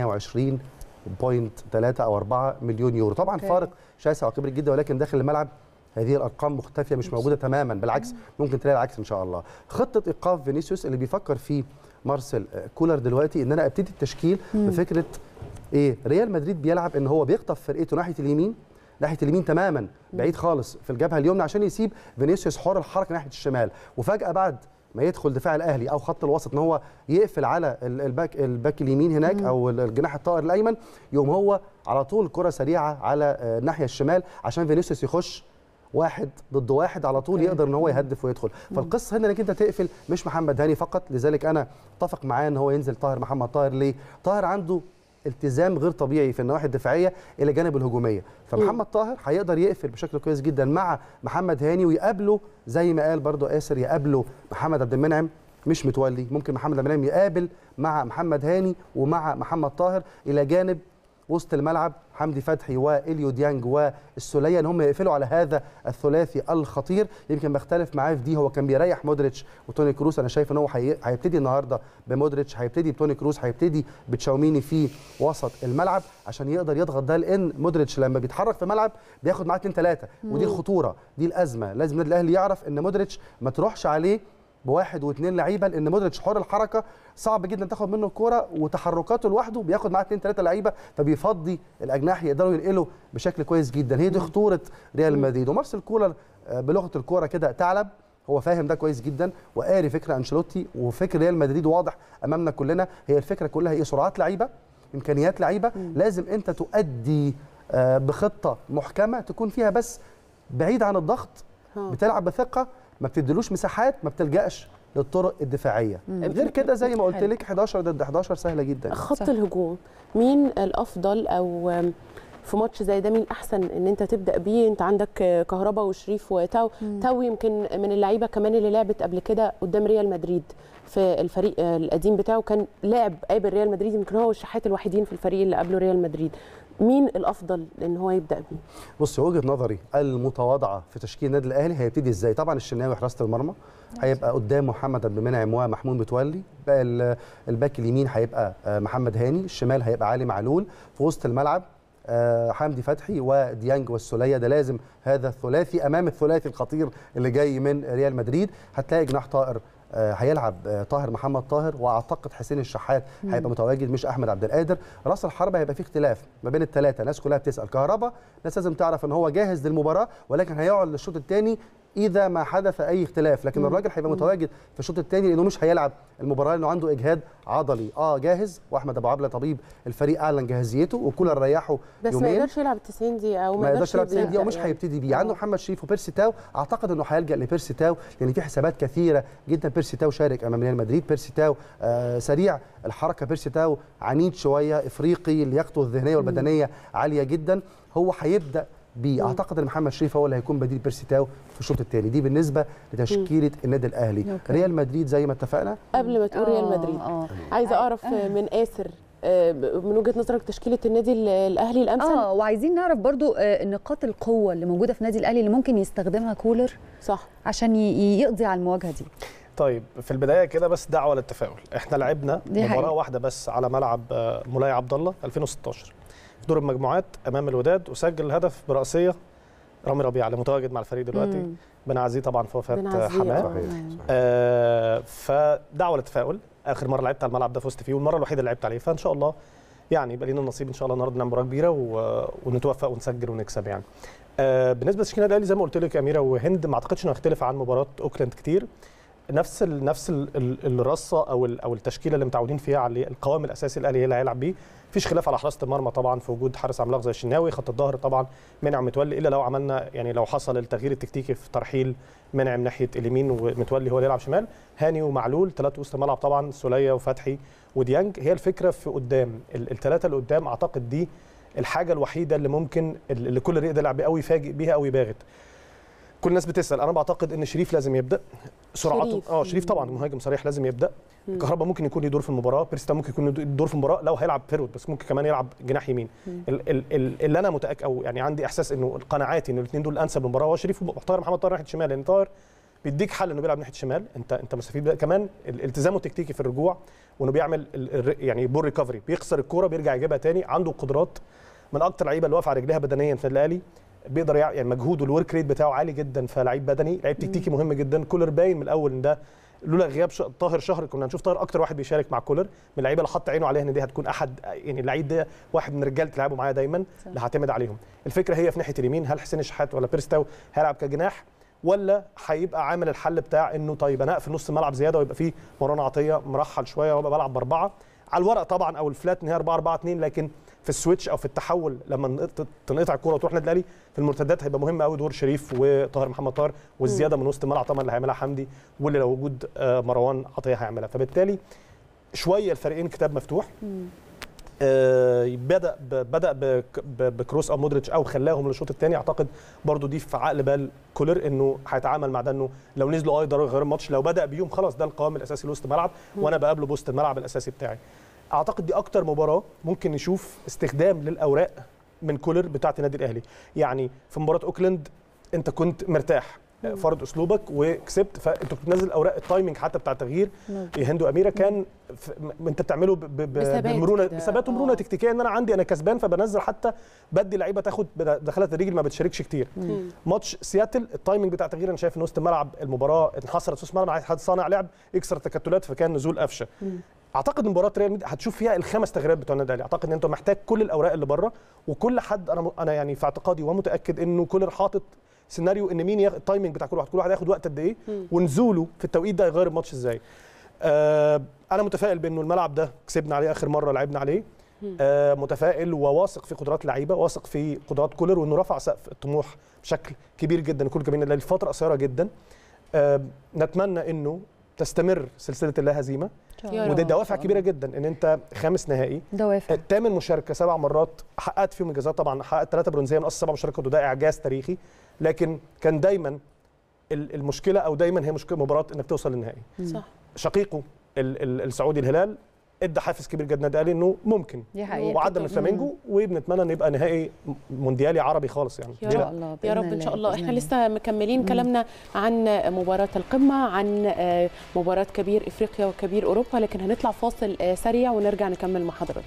28.3 او 4 مليون يورو طبعا أوكي. فارق شاسع وكبير جدا ولكن داخل الملعب هذه الارقام مختفيه مش موجوده تماما بالعكس ممكن تلاقي العكس ان شاء الله خطه ايقاف فينيسيوس اللي بيفكر فيه مارسيل كولر دلوقتي ان انا ابتدي التشكيل بفكره ايه ريال مدريد بيلعب ان هو بيخطف فرقته ناحيه اليمين ناحيه اليمين تماما بعيد خالص في الجبهه اليمنى عشان يسيب فينيسيوس حر الحركه ناحيه الشمال وفجاه بعد ما يدخل دفاع الاهلي او خط الوسط ان هو يقفل على ال- الباك الباك اليمين هناك او ال- الجناح الطائر الايمن يقوم هو على طول كره سريعه على آه، الناحيه الشمال عشان فينيسيوس يخش واحد ضد واحد على طول يقدر ان هو يهدف ويدخل فالقصه هنا انك انت تقفل مش محمد هاني فقط لذلك انا اتفق معاه ان هو ينزل طاهر محمد طاهر ليه طاهر عنده التزام غير طبيعي في النواحي الدفاعيه الى جانب الهجوميه فمحمد طاهر هيقدر يقفل بشكل كويس جدا مع محمد هاني ويقابله زي ما قال برضو آسر يقابله محمد عبد المنعم مش متولي ممكن محمد عبد المنعم يقابل مع محمد هاني ومع محمد طاهر الى جانب وسط الملعب حمدي فتحي واليو ديانج والسوليه ان هم يقفلوا على هذا الثلاثي الخطير يمكن بختلف معاه في دي هو كان بيريح مودريتش وتوني كروس انا شايف ان هو هي- هيبتدي النهارده بمودريتش هيبتدي بتوني كروس هيبتدي بتشاوميني في وسط الملعب عشان يقدر يضغط ده لان مودريتش لما بيتحرك في الملعب بياخد معاه 2 3 ودي الخطوره دي الازمه لازم النادي الاهلي يعرف ان مودريتش ما تروحش عليه بواحد واثنين لعيبه لان مودريتش حر الحركه صعب جدا تاخد منه الكوره وتحركاته لوحده بياخد معاه اثنين ثلاثه لعيبه فبيفضي الاجناح يقدروا ينقلوا بشكل كويس جدا هي دي خطوره ريال مدريد ومارسيل كولر آه، بلغه الكوره كده ثعلب هو فاهم ده كويس جدا وقاري فكره انشيلوتي وفكر ريال مدريد واضح امامنا كلنا هي الفكره كلها ايه سرعات لعيبه امكانيات لعيبه لازم انت تؤدي آه، بخطه محكمه تكون فيها بس بعيد عن الضغط ها. بتلعب بثقه ما بتديلوش مساحات ما بتلجاش للطرق الدفاعيه غير كده زي ما قلت حلو. لك 11 ضد 11 سهله جدا خط صح. الهجوم مين الافضل او في ماتش زي ده مين احسن ان انت تبدا بيه انت عندك كهربا وشريف وتاو تاو يمكن من اللعيبه كمان اللي لعبت قبل كده قدام ريال مدريد في الفريق القديم بتاعه كان لاعب قابل ريال مدريد يمكن هو والشحات الوحيدين في الفريق اللي قبله ريال مدريد مين الافضل ان هو يبدا بيه بص وجهه نظري المتواضعه في تشكيل النادي الاهلي هيبتدي ازاي طبعا الشناوي حراسه المرمى هيبقى قدام محمد عبد المنعم ومحمود متولي بقى ال- الباك اليمين هيبقى آه، محمد هاني الشمال هيبقى علي معلول في وسط الملعب آه، حمدي فتحي وديانج والسوليه ده لازم هذا الثلاثي امام الثلاثي الخطير اللي جاي من ريال مدريد هتلاقي جناح طائر آه، هيلعب آه، طاهر محمد طاهر واعتقد حسين الشحات هيبقى متواجد مش احمد عبد القادر راس الحربه هيبقى فيه اختلاف ما بين الثلاثه الناس كلها بتسال كهربا الناس لازم تعرف ان هو جاهز للمباراه ولكن هيقعد للشوط الثاني اذا ما حدث اي اختلاف لكن الراجل هيبقى متواجد في الشوط الثاني لانه مش هيلعب المباراه لانه عنده اجهاد عضلي اه جاهز واحمد ابو عبله طبيب الفريق اعلن جاهزيته وكولر ريحه بس ما يومين يقدرش يلعب 90 دقيقه او ما يقدرش يلعب 90 يبدأ دقيقه ومش يعني. هيبتدي بيه عنده محمد شريف وبيرسي تاو اعتقد انه هيلجا لبيرسي تاو لان في حسابات كثيره جدا بيرسي تاو شارك امام ريال مدريد بيرسي تاو آه سريع الحركه بيرسي تاو عنيد شويه افريقي لياقته الذهنيه والبدنيه عاليه جدا هو هيبدا بيه اعتقد ان محمد شريف هو اللي هيكون بديل بيرسي تاو في الشوط الثاني دي بالنسبه لتشكيله النادي الاهلي أوكي. ريال مدريد زي ما اتفقنا قبل ما تقول ريال آه، مدريد آه. عايزه اعرف من اسر آه، من وجهه نظرك تشكيله النادي ال- الاهلي الامثل اه وعايزين نعرف برضو آه، نقاط القوه اللي موجوده في النادي الاهلي اللي ممكن يستخدمها كولر صح عشان ي- يقضي على المواجهه دي طيب في البدايه كده بس دعوه للتفاؤل احنا لعبنا دي مباراه حقيقة. واحده بس على ملعب آه، مولاي عبد الله 2016 في دور المجموعات امام الوداد وسجل الهدف براسيه رامي ربيعه اللي متواجد مع الفريق دلوقتي مم. بن عزيز طبعا في وفاه بن آه، عزيز، حماه آه. آه فدعوه للتفاؤل اخر مره لعبت على الملعب ده فزت فيه والمره الوحيده اللي لعبت عليه فان شاء الله يعني يبقى لينا النصيب ان شاء الله النهارده نعمل مباراه كبيره و... ونتوفق ونسجل ونكسب يعني آه بالنسبه لتشكيل النادي الاهلي زي ما قلت لك يا اميره وهند ما اعتقدش انه هيختلف عن مباراه اوكلاند كتير نفس ال نفس ال ال الرصه او ال او التشكيله اللي متعودين فيها على القوام الاساسي الاهلي هي اللي هيلعب بيه مفيش خلاف على حراسه المرمى طبعا في وجود حارس عملاق زي الشناوي خط الظهر طبعا منعم متولي الا لو عملنا يعني لو حصل التغيير التكتيكي في ترحيل منعم ناحيه اليمين ومتولي هو اللي يلعب شمال هاني ومعلول ثلاثه وسط الملعب طبعا سوليه وفتحي وديانج هي الفكره في قدام الثلاثه اللي قدام اعتقد دي الحاجه الوحيده اللي ممكن اللي كل يقدر يلعب بيها او يفاجئ بيها او يباغت كل الناس بتسال انا بعتقد ان شريف لازم يبدا سرعته شريف. اه شريف طبعا مهاجم صريح لازم يبدا كهربا ممكن يكون له دور في المباراه بيرستا ممكن يكون له دور في المباراه لو هيلعب فيرود بس ممكن كمان يلعب جناح يمين ال ال ال اللي انا متاكد او يعني عندي احساس انه قناعاتي ان الاثنين دول الانسب للمباراه هو شريف وطاهر محمد طاهر ناحيه الشمال لان طاهر بيديك حل انه بيلعب ناحيه الشمال انت انت مستفيد بقى. كمان ال- التزامه التكتيكي في الرجوع وانه بيعمل ال- الر- يعني بول ريكفري بيخسر الكوره بيرجع يجيبها تاني عنده قدرات من اكتر اللعيبه اللي واقفه على رجليها بدنيا في الاهلي بيقدر يع- يعني مجهوده الورك ريت بتاعه عالي جدا فلعيب بدني لعيب تكتيكي مهم جدا كولر باين من الاول ان ده لولا غياب ش- طاهر شهر كنا هنشوف طاهر اكتر واحد بيشارك مع كولر من اللعيبه اللي حط عينه عليها ان دي هتكون احد يعني اللعيب ده واحد من رجاله لعبه معايا دايما اللي هعتمد عليهم الفكره هي في ناحيه اليمين هل حسين الشحات ولا بيرستاو هيلعب كجناح ولا هيبقى عامل الحل بتاع انه طيب انا اقفل نص الملعب زياده ويبقى فيه مروان عطيه مرحل شويه وابقى بلعب باربعه على الورق طبعا او الفلات ان هي 4 4 2 لكن في السويتش او في التحول لما نقط- تنقطع الكوره وتروح النادي الاهلي في المرتدات هيبقى مهم قوي دور شريف وطاهر محمد طاهر والزياده من وسط الملعب طبعا اللي هيعملها حمدي واللي لو وجود آه، مروان عطيه هيعملها فبالتالي شويه الفريقين كتاب مفتوح آه، بدا ب- بدا بك- ب- بكروس او مودريتش او خلاهم للشوط الثاني اعتقد برضو دي في عقل بال كولر انه هيتعامل مع ده انه لو نزلوا اه يقدروا يغيروا الماتش لو بدا بيهم خلاص ده القوام الاساسي لوسط الملعب وانا بقابله بوسط الملعب الاساسي بتاعي اعتقد دي اكتر مباراه ممكن نشوف استخدام للاوراق من كولر بتاعه النادي الاهلي يعني في مباراه اوكلاند انت كنت مرتاح فرض اسلوبك وكسبت فانت بتنزل اوراق التايمنج حتى بتاع التغيير هند واميره كان ف... م- انت بتعمله ب... ب... بثبات بمرونه كده. بثبات ومرونه آه. تكتيكيه ان انا عندي انا كسبان فبنزل حتى بدي لعيبه تاخد بد- دخلت الرجل ما بتشاركش كتير ماتش سياتل التايمنج بتاع التغيير انا شايف ان وسط الملعب المباراه انحصرت في وسط الملعب عايز حد صانع لعب يكسر التكتلات فكان نزول قفشه اعتقد مباراه ريال مدريد هتشوف فيها الخمس تغييرات بتوع النادي الاهلي اعتقد ان انت محتاج كل الاوراق اللي بره وكل حد انا انا يعني في اعتقادي ومتاكد انه كولر حاطط سيناريو ان مين ياخد التايمنج بتاع كل واحد كل واحد هياخد وقت قد ايه ونزوله في التوقيت ده يغير الماتش ازاي آه انا متفائل بانه الملعب ده كسبنا عليه اخر مره لعبنا عليه آه متفائل وواثق في قدرات اللعيبه واثق في قدرات كولر وانه رفع سقف الطموح بشكل كبير جدا كل كمان الأهلي لفتره قصيره جدا آه نتمنى انه تستمر سلسله اللا هزيمه يا ودي رب. دوافع كبيره جدا ان انت خامس نهائي دوافع الثامن مشاركه سبع مرات حققت فيهم انجازات طبعا حققت ثلاثه برونزيه من اصل سبع مشاركات وده اعجاز تاريخي لكن كان دايما ال- المشكله او دايما هي مشكله مباراه انك توصل للنهائي صح شقيقه ال- ال- السعودي الهلال ادى حافز كبير جدا النادي الاهلي انه ممكن دي حقيقة. وعدى من فلامينجو وبنتمنى ان يبقى نهائي مونديالي عربي خالص يعني يا ليه ان لا؟ شاء الله يا بإذن رب ان شاء الله، الله بإذن احنا لسه مكملين كلامنا عن مباراه القمه عن آه، مباراه كبير افريقيا وكبير اوروبا لكن هنطلع فاصل آه، سريع ونرجع نكمل مع حضراتكم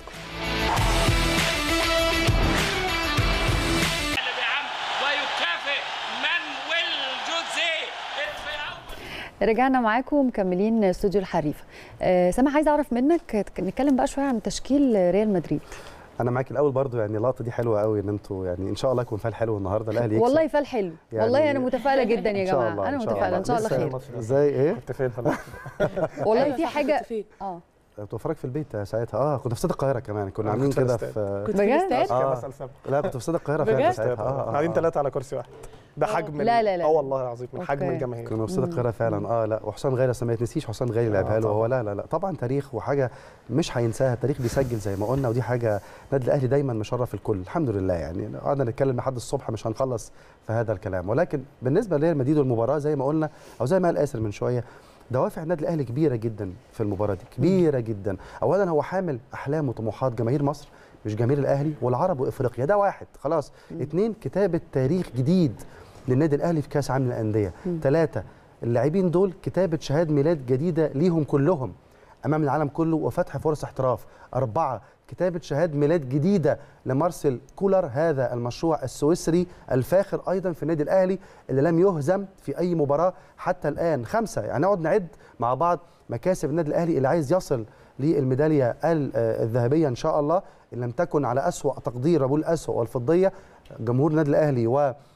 بعم ويكافئ مانويل جوزيه في أول رجعنا معاكم مكملين استوديو الحريفه آه، سامح عايزه اعرف منك نتكلم بقى شويه عن تشكيل ريال مدريد انا معاك الاول برضو يعني اللقطه دي حلوه قوي ان انتوا يعني ان شاء الله يكون فال حلو النهارده الاهلي يكسب والله فال حلو يعني- والله انا متفائله جدا يا إن شاء جماعه الله، انا إن شاء متفائله ان شاء الله الله. خير ازاي ايه كنت فين خلاص والله أيوة في صح، حاجه كنت فين؟ اه كنت بتفرج في البيت ساعتها اه كنت في استاد القاهره كمان كنا أنا عاملين كنت في كده الاستاد. في كنت في بجد؟ الاستاد آه. بسأل سبب. لا كنت في استاد القاهره بجد؟ فعلا ساعتها اه آه، قاعدين آه. ثلاثه على كرسي واحد ده حجم لا، لا، لا. اه والله العظيم من حجم أوكي. الجماهير كنا في استاد القاهره فعلا اه لا وحسام غالي أصل ما يتنسيش حسام غالي لعبها له طبعاً. هو لا لا لا طبعا تاريخ وحاجه مش هينساها التاريخ بيسجل زي ما قلنا ودي حاجه النادي الاهلي دايما مشرف الكل الحمد لله يعني قعدنا نتكلم لحد الصبح مش هنخلص في هذا الكلام ولكن بالنسبه لريال مدريد والمباراه زي ما قلنا او زي ما قال اسر من شويه دوافع النادي الاهلي كبيره جدا في المباراه دي كبيره جدا اولا هو حامل احلام وطموحات جماهير مصر مش جماهير الاهلي والعرب وافريقيا ده واحد خلاص اتنين كتابه تاريخ جديد للنادي الاهلي في كاس عالم الانديه ثلاثه اللاعبين دول كتابه شهاده ميلاد جديده ليهم كلهم امام العالم كله وفتح فرص احتراف اربعه كتابه شهاده ميلاد جديده لمارسيل كولر هذا المشروع السويسري الفاخر ايضا في النادي الاهلي اللي لم يهزم في اي مباراه حتى الان خمسه يعني نقعد نعد مع بعض مكاسب النادي الاهلي اللي عايز يصل للميداليه ال- آه، الذهبيه ان شاء الله ان لم تكن على اسوا تقدير بقول اسوا والفضيه جمهور النادي الاهلي و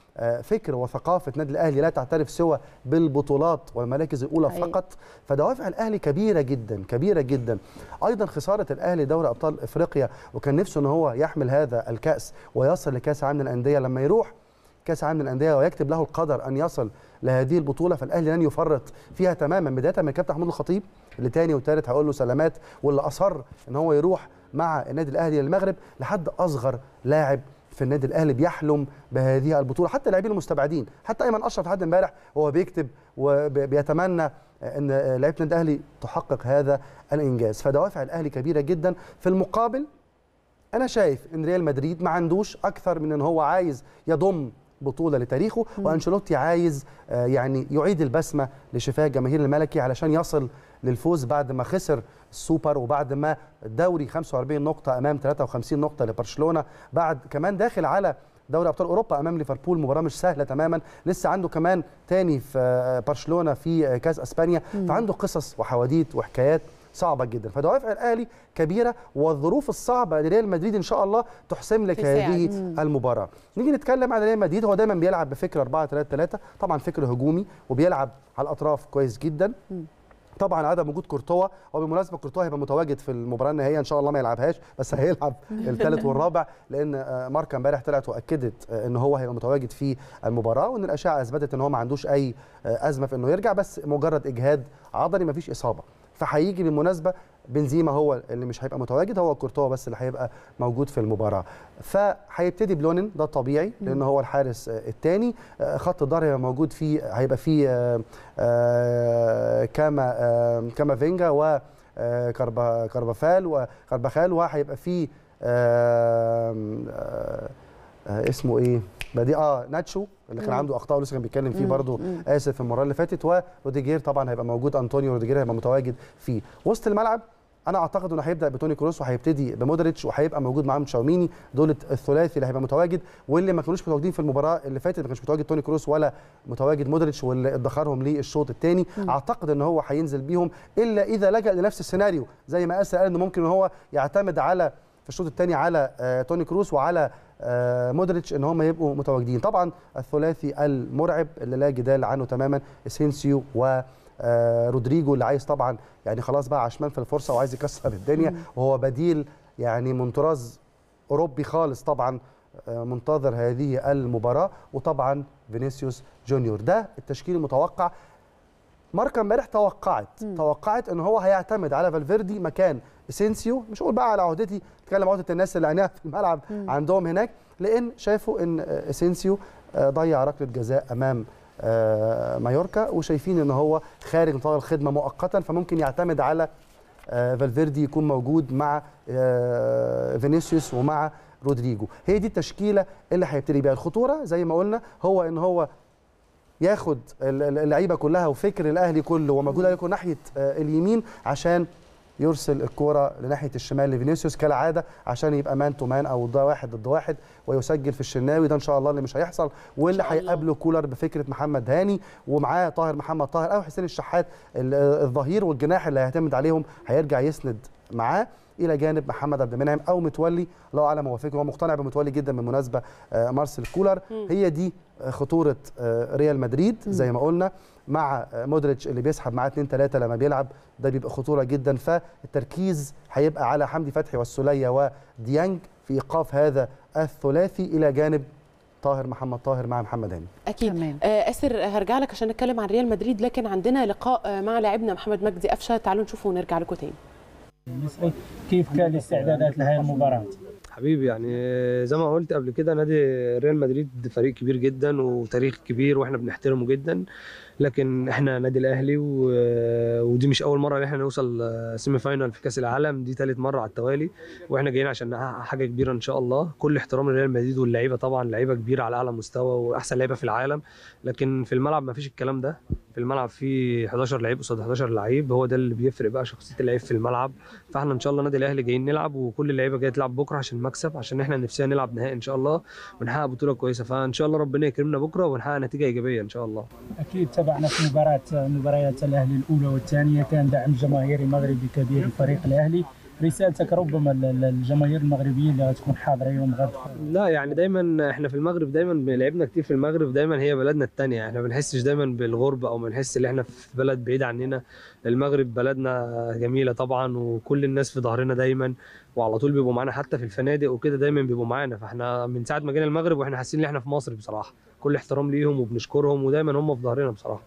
آه، فكر وثقافه النادي الاهلي لا تعترف سوى بالبطولات والمراكز الاولى حقيقي. فقط فدوافع الاهلي كبيره جدا كبيره جدا ايضا خساره الاهلي دوري ابطال افريقيا وكان نفسه ان هو يحمل هذا الكاس ويصل لكاس عالم الانديه لما يروح كاس عالم الانديه ويكتب له القدر ان يصل لهذه البطوله فالاهلي لن يفرط فيها تماما بدايه من كابتن محمود الخطيب اللي تاني وتالت هقول له سلامات واللي اصر ان هو يروح مع النادي الاهلي للمغرب لحد اصغر لاعب في النادي الاهلي بيحلم بهذه البطوله حتى اللاعبين المستبعدين حتى ايمن اشرف لحد امبارح وهو بيكتب وبيتمنى ان لعيبه النادي الاهلي تحقق هذا الانجاز فدوافع الاهلي كبيره جدا في المقابل انا شايف ان ريال مدريد ما عندوش اكثر من ان هو عايز يضم بطوله لتاريخه وانشيلوتي عايز آه، يعني يعيد البسمه لشفاه الجماهير الملكي علشان يصل للفوز بعد ما خسر السوبر وبعد ما الدوري 45 نقطه امام 53 نقطه لبرشلونه بعد كمان داخل على دوري ابطال اوروبا امام ليفربول مباراه مش سهله تماما لسه عنده كمان تاني في آه، برشلونه في آه، كاس اسبانيا فعنده قصص وحواديت وحكايات صعبه جدا فدوافع الاهلي كبيره والظروف الصعبه لريال مدريد ان شاء الله تحسم لك تساعد. هذه المباراه نيجي نتكلم عن ريال مدريد هو دايما بيلعب بفكر 4 3 3 طبعا فكر هجومي وبيلعب على الاطراف كويس جدا طبعا عدم وجود كورتوا وبالمناسبه كورتوا هيبقى متواجد في المباراه النهائيه ان شاء الله ما يلعبهاش بس هيلعب الثالث والرابع لان آه، ماركا امبارح طلعت واكدت آه، ان هو هيبقى متواجد في المباراه وان الاشعه اثبتت ان هو ما عندوش اي آه، ازمه في انه يرجع بس مجرد اجهاد عضلي ما فيش اصابه فهيجي بالمناسبه بنزيما هو اللي مش هيبقى متواجد هو كورتوا بس اللي هيبقى موجود في المباراه فهيبتدي بلونين ده طبيعي لان هو الحارس الثاني خط الظهر هيبقى موجود فيه هيبقى فيه آه، آه، كاما آه، كاما فينجا و آه، كاربا كاربافال وكارباخال وهيبقى فيه آه، آه، آه، اسمه ايه بدي اه ناتشو اللي كان عنده اخطاء ولسه كان بيتكلم فيه برضه اسف المره اللي فاتت وروديجير طبعا هيبقى موجود انطونيو روديجير هيبقى متواجد فيه وسط الملعب انا اعتقد انه هيبدا بتوني كروس وهيبتدي بمودريتش وهيبقى موجود معاهم تشاوميني دول الثلاثي اللي هيبقى متواجد واللي ما كانوش متواجدين في المباراه اللي فاتت ما كانش متواجد توني كروس ولا متواجد مودريتش واللي ادخرهم للشوط الثاني اعتقد ان هو هينزل بيهم الا اذا لجا لنفس السيناريو زي ما اسر قال انه ممكن ان هو يعتمد على في الشوط الثاني على آه، توني كروس وعلى آه، مودريتش ان هم يبقوا متواجدين طبعا الثلاثي المرعب اللي لا جدال عنه تماما اسينسيو و آه، رودريجو اللي عايز طبعا يعني خلاص بقى عشمان في الفرصه وعايز يكسر الدنيا وهو بديل يعني من طراز اوروبي خالص طبعا آه، منتظر هذه المباراه وطبعا فينيسيوس جونيور ده التشكيل المتوقع ماركا امبارح توقعت توقعت ان هو هيعتمد على فالفيردي مكان اسينسيو مش هقول بقى على عهدتي اتكلم عهده الناس اللي عينيها في الملعب عندهم هناك لان شافوا ان آه، اسينسيو آه، ضيع ركله جزاء امام آه، مايوركا وشايفين ان هو خارج نطاق الخدمه مؤقتا فممكن يعتمد على آه، فالفيردي يكون موجود مع آه، فينيسيوس ومع رودريجو هي دي التشكيله اللي هيبتدي بيها الخطوره زي ما قلنا هو ان هو ياخد ال- ال- اللعيبه كلها وفكر الاهلي كله ومجهود الاهلي كله ناحيه آه، اليمين عشان يرسل الكوره لناحيه الشمال لفينيسيوس كالعاده عشان يبقى مان تو مان او ده واحد ضد واحد ويسجل في الشناوي ده ان شاء الله اللي مش هيحصل واللي شاء الله. هيقابله كولر بفكره محمد هاني ومعاه طاهر محمد طاهر او حسين الشحات ال- الظهير والجناح اللي هيعتمد عليهم هيرجع يسند معاه الى جانب محمد عبد المنعم او متولي الله اعلم هو فكره هو مقتنع بمتولي جدا بالمناسبه آه، مارسيل كولر هي دي آه، خطوره آه، ريال مدريد زي ما قلنا مع آه، مودريتش اللي بيسحب معاه 2 3 لما بيلعب ده بيبقى خطوره جدا فالتركيز هيبقى على حمدي فتحي والسوليه وديانج في ايقاف هذا الثلاثي الى جانب طاهر محمد طاهر مع محمد هاني اكيد تمام. آه اسر هرجع لك عشان نتكلم عن ريال مدريد لكن عندنا لقاء آه، مع لاعبنا محمد مجدي قفشه تعالوا نشوفه ونرجع لكم تاني المصري كيف كان الاستعدادات لهذه المباراة؟ حبيبي يعني زي ما قلت قبل كده نادي ريال مدريد فريق كبير جدا وتاريخ كبير واحنا بنحترمه جدا لكن احنا نادي الاهلي و... ودي مش اول مره ان احنا نوصل سيمي فاينال في كاس العالم دي ثالث مره على التوالي واحنا جايين عشان نحقق حاجه كبيره ان شاء الله كل احترام لريال مدريد واللعيبه طبعا لعيبه كبيره على اعلى مستوى واحسن لعيبه في العالم لكن في الملعب ما فيش الكلام ده في الملعب في 11 لعيب قصاد 11 لعيب هو ده اللي بيفرق بقى شخصيه اللعيب في الملعب فاحنا ان شاء الله نادي الاهلي جايين نلعب وكل اللعيبه جايه تلعب بكره عشان المكسب عشان احنا نفسنا نلعب نهائي ان شاء الله ونحقق بطوله كويسه فان شاء الله ربنا يكرمنا بكره ونحقق نتيجه ايجابيه ان شاء الله أكيد تابعنا في مباراة مباريات الأهلي الأولى والثانية كان دعم جماهيري مغربي كبير لفريق الأهلي رسالتك ربما لل- للجماهير المغربيه اللي غتكون حاضره يوم غد لا يعني دايما احنا في المغرب دايما لعبنا كتير في المغرب دايما هي بلدنا التانية احنا ما بنحسش دايما بالغربة او بنحس ان احنا في بلد بعيد عننا المغرب بلدنا جميلة طبعا وكل الناس في ظهرنا دايما وعلى طول بيبقوا معانا حتى في الفنادق وكده دايما بيبقوا معانا فاحنا من ساعة ما جينا المغرب واحنا حاسين ان احنا في مصر بصراحة كل احترام ليهم وبنشكرهم ودايما هم في ظهرنا بصراحة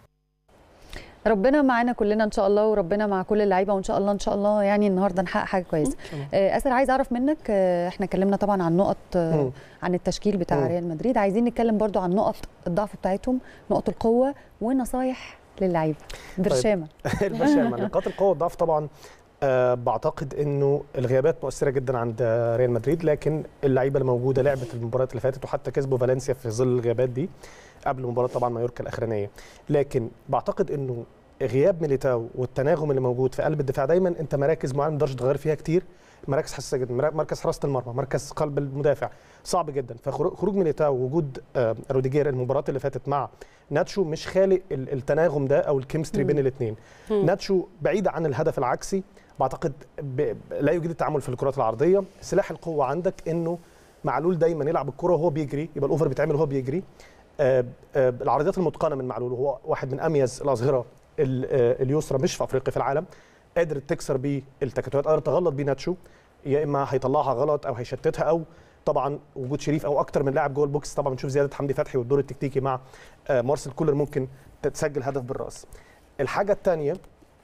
ربنا معانا كلنا ان شاء الله وربنا مع كل اللعيبه وان شاء الله ان شاء الله يعني النهارده نحقق حاجه كويسه آه، اسر عايز اعرف منك آه، احنا اتكلمنا طبعا عن نقط آه، مم. عن التشكيل بتاع مم. ريال مدريد عايزين نتكلم برضو عن نقط الضعف بتاعتهم نقط القوه ونصايح للعيبه برشامه البرشامه نقاط القوه والضعف طبعا آه بعتقد انه الغيابات مؤثره جدا عند آه، ريال مدريد لكن اللعيبه اللي موجوده لعبت المباريات اللي فاتت وحتى كسبوا فالنسيا في ظل الغيابات دي قبل مباراه طبعا مايوركا الاخرانيه لكن بعتقد انه غياب ميليتاو والتناغم اللي موجود في قلب الدفاع دايما انت مراكز معينه ما تقدرش تغير فيها كتير مراكز حساسه جدا مرا- مركز حراسه المرمى مركز قلب المدافع صعب جدا فخروج ميليتاو وجود آه، روديجير المباراه اللي فاتت مع ناتشو مش خالق ال- التناغم ده او الكيمستري بين الاثنين ناتشو بعيد عن الهدف العكسي بعتقد ب... لا يوجد التعامل في الكرات العرضيه سلاح القوه عندك انه معلول دايما يلعب الكره وهو بيجري يبقى الاوفر بيتعمل وهو بيجري آه، آه، العرضيات المتقنه من معلول وهو واحد من اميز الاظهره ال- آه، اليسرى مش في افريقيا في العالم قادر تكسر بيه التكتلات قادر تغلط بيه ناتشو يا اما هيطلعها غلط او هيشتتها او طبعا وجود شريف او اكتر من لاعب جوه البوكس طبعا بنشوف زياده حمدي فتحي والدور التكتيكي مع آه، مارسيل كولر ممكن تسجل هدف بالراس الحاجه الثانيه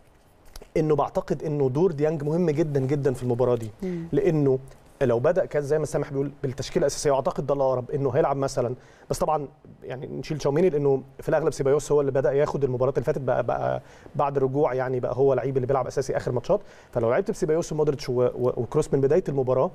انه بعتقد انه دور ديانج مهم جدا جدا في المباراه دي لانه لو بدا كان زي ما سامح بيقول بالتشكيله الاساسيه واعتقد ده الاقرب انه هيلعب مثلا بس طبعا يعني نشيل شاوميني لانه في الاغلب سيبايوس هو اللي بدا ياخد المباراه اللي فاتت بقى, بقى بعد الرجوع يعني بقى هو لعيب اللي بيلعب اساسي اخر ماتشات فلو لعبت بسيبايوس ومودريتش و- و- وكروس من بدايه المباراه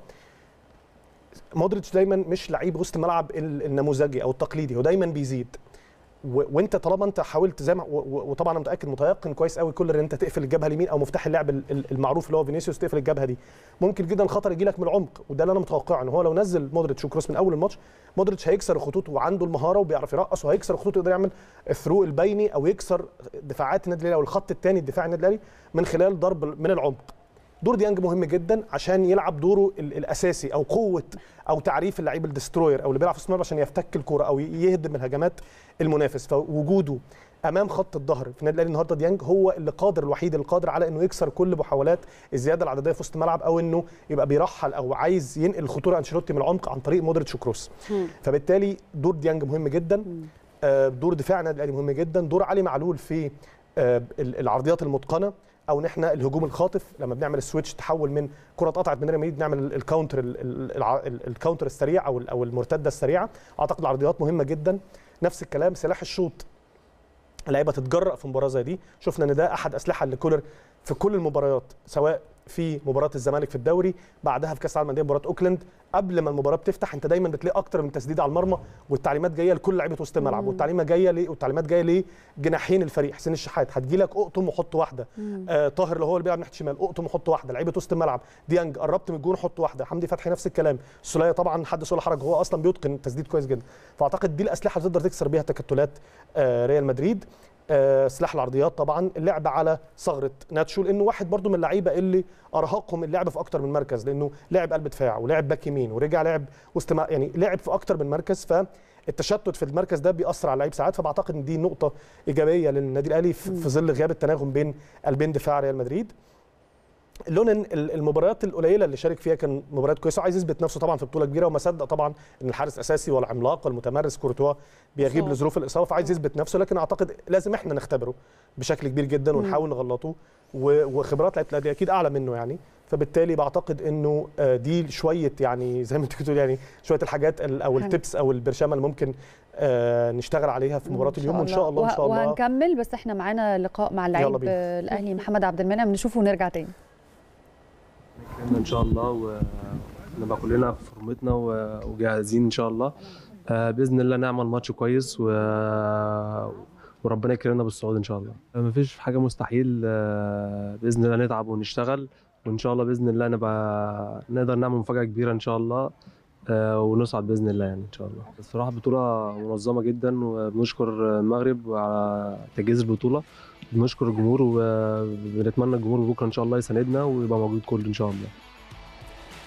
مودريتش دايما مش لعيب وسط الملعب ال- النموذجي او التقليدي هو دايما بيزيد و- وانت طالما انت حاولت زي ما و- و- وطبعا انا متاكد متيقن كويس قوي كل ان انت تقفل الجبهه اليمين او مفتاح اللعب ال- ال- المعروف اللي هو فينيسيوس تقفل الجبهه دي ممكن جدا خطر يجي لك من العمق وده اللي انا متوقعه ان هو لو نزل مودريتش وكروس من اول الماتش مودريتش هيكسر الخطوط وعنده المهاره وبيعرف يرقص وهيكسر الخطوط يقدر يعمل الثرو البيني او يكسر دفاعات النادي الاهلي او الخط الثاني الدفاعي النادي الاهلي من خلال ضرب من العمق دور ديانج مهم جدا عشان يلعب دوره ال- الاساسي او قوه او تعريف اللعيب الدستروير او اللي بيلعب في الصناعه عشان يفتك الكره او يهدم الهجمات المنافس فوجوده امام خط الظهر في النادي الاهلي النهارده ديانج هو اللي قادر الوحيد اللي قادر على انه يكسر كل محاولات الزياده العدديه في وسط الملعب او انه يبقى بيرحل او عايز ينقل الخطوره انشيلوتي من العمق عن طريق مودريتش وكروس فبالتالي دور ديانج مهم جدا آه، دور دفاع النادي الاهلي مهم جدا دور علي معلول في آه، ال- العرضيات المتقنه او ان احنا الهجوم الخاطف لما بنعمل السويتش تحول من كره اتقطعت من ريال مدريد نعمل ال- الكاونتر ال- ال- الع- ال- الكاونتر السريع او ال- او المرتده السريعه اعتقد العرضيات مهمه جدا نفس الكلام سلاح الشوط لعيبه تتجرأ في مباراه زي دي شفنا ان ده احد اسلحه لكولر في كل المباريات سواء في مباراه الزمالك في الدوري بعدها في كاس العالم للانديه مباراه اوكلاند قبل ما المباراه بتفتح انت دايما بتلاقي اكتر من تسديده على المرمى والتعليمات جايه لكل لعيبه وسط الملعب والتعليمات جايه ليه والتعليمات جايه لجناحين الفريق حسين الشحات هتجي لك اقطم وحط واحده آه طاهر اللي هو اللي بيلعب ناحيه الشمال اقطم وحط واحده لعيبه وسط الملعب ديانج قربت من الجون حط واحده حمدي فتحي نفس الكلام سوليه طبعا حدث ولا حرج هو اصلا بيتقن التسديد كويس جدا فاعتقد دي الاسلحه اللي تقدر تكسر بيها تكتلات آه ريال مدريد آه، سلاح العرضيات طبعا اللعب على ثغره ناتشو لانه واحد برضو من اللعيبه اللي ارهقهم اللعب في اكتر من مركز لانه لعب قلب دفاع ولعب باك يمين ورجع لعب وسط ما- يعني لعب في اكتر من مركز فالتشتت في المركز ده بيأثر على اللعيب ساعات فبعتقد ان دي نقطه ايجابيه للنادي الاهلي في في ظل غياب التناغم بين قلبين دفاع ريال مدريد لونن ال- المباريات القليله اللي شارك فيها كان مباريات كويسه وعايز يثبت نفسه طبعا في بطوله كبيره وما صدق طبعا ان الحارس الاساسي والعملاق والمتمرس كورتوا بيغيب صح. لظروف الاصابه فعايز يثبت نفسه لكن اعتقد لازم احنا نختبره بشكل كبير جدا ونحاول نغلطه و- وخبرات لعيبه الاهلي اكيد اعلى منه يعني فبالتالي بعتقد انه آه، دي شويه يعني زي ما انت بتقول يعني شويه الحاجات ال- او حلو. التبس او البرشامه اللي ممكن آه، نشتغل عليها في مباراه اليوم وان شاء الله ان وه- شاء الله وهنكمل بس احنا معانا لقاء مع يلا اللعيب بينا. آه، الاهلي محمد عبد المنعم نشوفه ونرجع تاني نكمل ان شاء الله ونبقى كلنا في فورمتنا و- وجاهزين ان شاء الله آه، باذن الله نعمل ماتش كويس و... وربنا يكرمنا بالصعود ان شاء الله مفيش حاجه مستحيل آه، باذن الله نتعب ونشتغل وان شاء الله باذن الله نبقى نقدر نعمل مفاجاه كبيره ان شاء الله آه، ونصعد باذن الله يعني ان شاء الله الصراحه بطوله منظمه جدا وبنشكر المغرب على تجهيز البطوله بنشكر الجمهور وبنتمنى الجمهور بكره ان شاء الله يساندنا ويبقى موجود كله ان شاء الله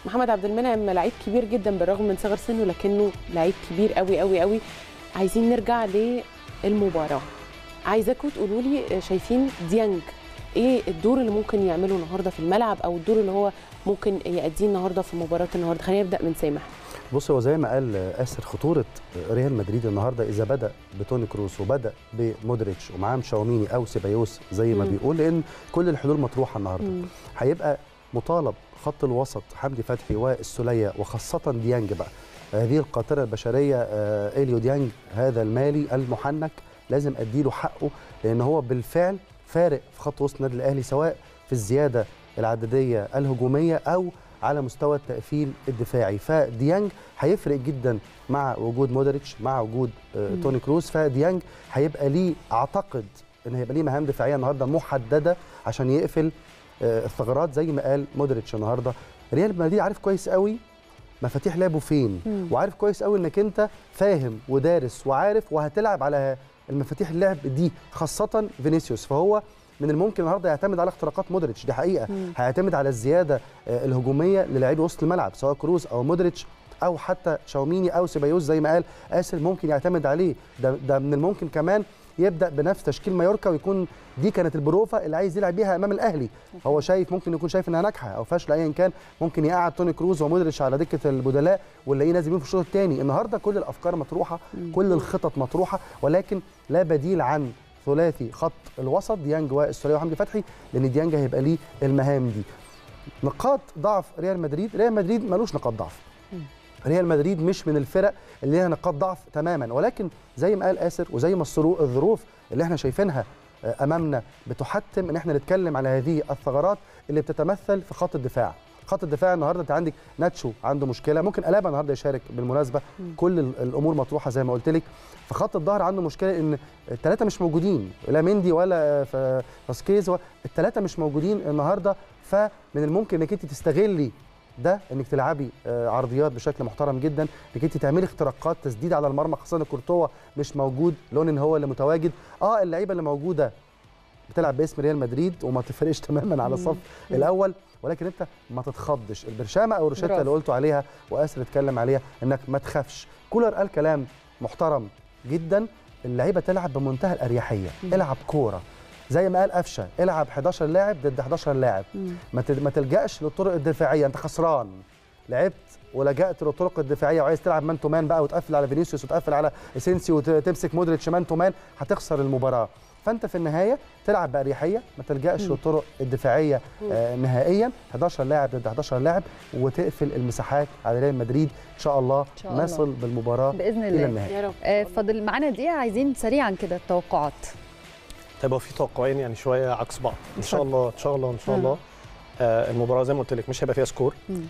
محمد عبد المنعم لعيب كبير جدا بالرغم من صغر سنه لكنه لعيب كبير قوي قوي قوي عايزين نرجع للمباراه عايزاكم تقولوا لي شايفين ديانج ايه الدور اللي ممكن يعمله النهارده في الملعب او الدور اللي هو ممكن يأديه النهارده في مباراه النهارده خلينا نبدا من سامح بص هو زي ما قال اسر خطوره ريال مدريد النهارده اذا بدا بتوني كروس وبدا بمودريتش ومعاه مشاوميني او سيبايوس زي ما مم. بيقول لان كل الحلول مطروحه النهارده مم. هيبقى مطالب خط الوسط حمدي فتحي والسوليه وخاصه ديانج بقى هذه القاطره البشريه آه، اليو ديانج هذا المالي المحنك لازم اديله حقه لان هو بالفعل فارق في خط وسط النادي الاهلي سواء في الزياده العدديه الهجوميه او على مستوى التقفيل الدفاعي فديانج هيفرق جدا مع وجود مودريتش مع وجود آه، مم. توني كروز فديانج هيبقى ليه اعتقد ان هيبقى ليه مهام دفاعيه النهارده محدده عشان يقفل آه، الثغرات زي ما قال مودريتش النهارده ريال مدريد عارف كويس قوي مفاتيح لعبه فين مم. وعارف كويس قوي انك انت فاهم ودارس وعارف وهتلعب على المفاتيح اللعب دي خاصه فينيسيوس فهو من الممكن النهارده يعتمد على اختراقات مودريتش دي حقيقه مم. هيعتمد على الزياده آه، الهجوميه للاعبي وسط الملعب سواء كروز او مودريتش او حتى شاوميني او سيبايوس زي ما قال اسر ممكن يعتمد عليه ده, ده من الممكن كمان يبدا بنفس تشكيل مايوركا ويكون دي كانت البروفه اللي عايز يلعب بيها امام الاهلي هو شايف ممكن يكون شايف انها ناجحه او فاشله ايا كان ممكن يقعد توني كروز ومودريتش على دكه البدلاء ونلاقيه نازل بيهم في الشوط الثاني النهارده كل الافكار مطروحه كل الخطط مطروحه ولكن لا بديل عن ثلاثي خط الوسط ديانج والسوليه وحمدي فتحي لان ديانج هيبقى ليه المهام دي نقاط ضعف ريال مدريد ريال مدريد ملوش نقاط ضعف ريال مدريد مش من الفرق اللي ليها نقاط ضعف تماما ولكن زي ما قال اسر وزي ما الصرو- الظروف اللي احنا شايفينها آه، امامنا بتحتم ان احنا نتكلم على هذه الثغرات اللي بتتمثل في خط الدفاع خط الدفاع النهارده انت عندك ناتشو عنده مشكله ممكن الابا النهارده يشارك بالمناسبه كل ال- الامور مطروحه زي ما قلت لك في خط الظهر عنده مشكله ان الثلاثه مش موجودين لا مندي ولا ف- فاسكيز الثلاثه مش موجودين النهارده فمن الممكن انك انت تستغلي ده انك تلعبي آه، عرضيات بشكل محترم جدا انك انت تعملي اختراقات تسديد على المرمى خاصه ان كورتوا مش موجود لونين هو اللي متواجد اه اللعيبه اللي موجوده بتلعب باسم ريال مدريد وما تفرقش تماما على الصف الاول ولكن انت ما تتخضش البرشامه او الروشته برافو. اللي قلتوا عليها واسر اتكلم عليها انك ما تخافش كولر قال كلام محترم جدا اللعيبه تلعب بمنتهى الاريحيه العب كوره زي ما قال قفشه العب 11 لاعب ضد 11 لاعب ما تل- ما تلجاش للطرق الدفاعيه انت خسران لعبت ولجأت للطرق الدفاعيه وعايز تلعب مان تو مان بقى وتقفل على فينيسيوس وتقفل على اسينسي وتمسك مودريتش مان تو مان هتخسر المباراه فانت في النهايه تلعب باريحيه ما تلجاش للطرق الدفاعيه آه نهائيا 11 لاعب ضد 11 لاعب وتقفل المساحات على ريال مدريد ان شاء الله شاء الله. نصل بالمباراه باذن الى الله النهايه يا رب آه، فاضل معانا دقيقه عايزين سريعا كده التوقعات طيب هو في توقعين يعني شويه عكس بعض ان شاء الله ان شاء الله ان شاء الله آه المباراه زي ما قلت لك مش هيبقى فيها سكور مم.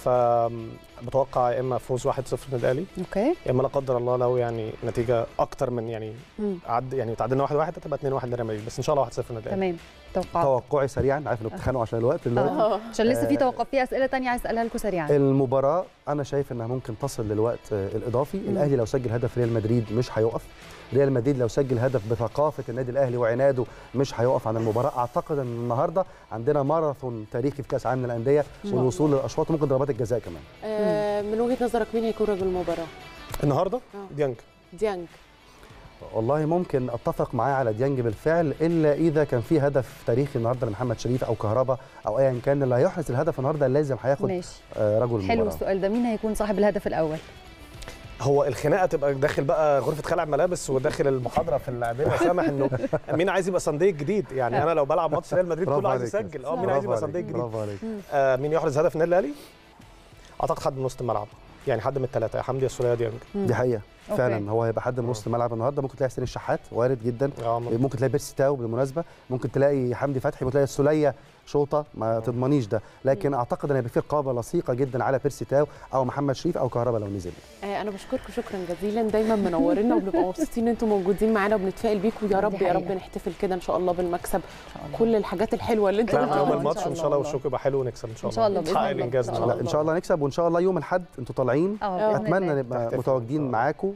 فبتوقع يا اما فوز 1-0 للنادي الاهلي اوكي يا اما لا قدر الله لو يعني نتيجه اكتر من يعني مم. عد يعني تعادلنا 1-1 هتبقى 2-1 لريال مدريد بس ان شاء الله 1-0 للنادي الاهلي تمام توقعات توقعي سريعا عارف انكم بتتخانقوا عشان الوقت دلوقتي اه عشان لسه في آه، توقف في اسئله تانية عايز اسالها لكم سريعا المباراة أنا شايف إنها ممكن تصل للوقت آه، الإضافي، الأهلي لو سجل هدف ريال مدريد مش هيقف، ريال مدريد لو سجل هدف بثقافة النادي الأهلي وعناده مش هيقف عن المباراة، أعتقد إن النهاردة عندنا ماراثون تاريخي في كأس العالم للأندية والوصول للأشواط وممكن ضربات الجزاء كمان. آه، من وجهه نظرك مين هيكون رجل المباراه النهارده آه. ديانج ديانج والله ممكن أتفق معاه على ديانج بالفعل إلا إذا كان في هدف تاريخي النهاردة لمحمد شريف أو كهربا أو أيا كان اللي هيحرز الهدف النهاردة لازم هياخد ماشي آه، رجل حلو المباراة. السؤال ده مين هيكون صاحب الهدف الاول هو الخناقه تبقى داخل بقى غرفه خلع ملابس وداخل المحاضره في اللاعبين سامح انه مين عايز يبقى صنديق جديد يعني انا لو بلعب ماتش ريال مدريد برافو كله عايز عليك. يسجل اه مين عايز برافو يبقى عليك، صنديق جديد برافو عليك آه مين يحرز هدف النادي الاهلي اعتقد حد من وسط الملعب يعني حد من الثلاثه يا حمدي يا سوريا يا ديانج دي حقيقة أوكي. فعلا هو هيبقى حد من وسط الملعب النهارده ممكن تلاقي حسين الشحات وارد جدا اه ممكن. ممكن تلاقي بيرسي تاو بالمناسبه ممكن تلاقي حمدي فتحي ممكن تلاقي السوليه شوطه ما تضمنيش ده لكن اعتقد ان هيبقى في رقابه لصيقه جدا على بيرسي تاو او محمد شريف او كهربا لو نزل آه، انا بشكركم شكرا جزيلا دايما منورينا وبنبقى مبسوطين ان انتم موجودين معانا وبنتفائل بيكم يا دي رب يا رب حقيقة. نحتفل كده ان شاء الله بالمكسب شاء الله. كل الحاجات الحلوه اللي انتم نعم آه، يوم إن الماتش شاء وان شاء الله الله والله. والشوك يبقى حلو ونكسب ان شاء إن شاء الله الله، بإذن نحقق الله. الانجاز ان إن شاء شاء الله لا ان شاء الله نكسب وان شاء الله يوم الاحد انتوا طالعين اه بإذن اتمنى الله. نبقى نحتفل. متواجدين معاكم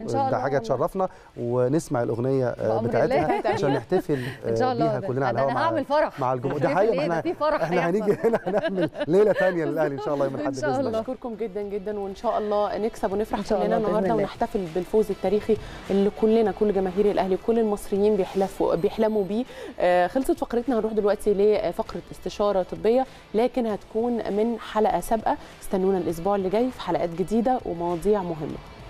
إن شاء ده الله حاجه والله. تشرفنا ونسمع الاغنيه آه، بأمر بتاعتها الله. عشان نحتفل ان شاء آه، الله بيها كلنا على ده الهواء انا مع هعمل فرح مع الجمهور ده ده حقيقه ايه ما ده احنا في فرح احنا هيحصل. هنيجي هنا هنعمل ليله ثانيه للاهلي ان شاء الله يوم الاحد إن شاء باذن الله. الله بشكركم جدا جدا وان شاء الله نكسب ونفرح إن شاء كلنا الله بإذن النهارده الله. ونحتفل بالفوز التاريخي اللي كلنا كل جماهير الاهلي وكل المصريين بيحلفوا بيحلموا بيه آه، خلصت فقرتنا هنروح دلوقتي لفقره استشاره طبيه لكن هتكون من حلقه سابقه استنونا الاسبوع اللي جاي في حلقات جديده ومواضيع مهمه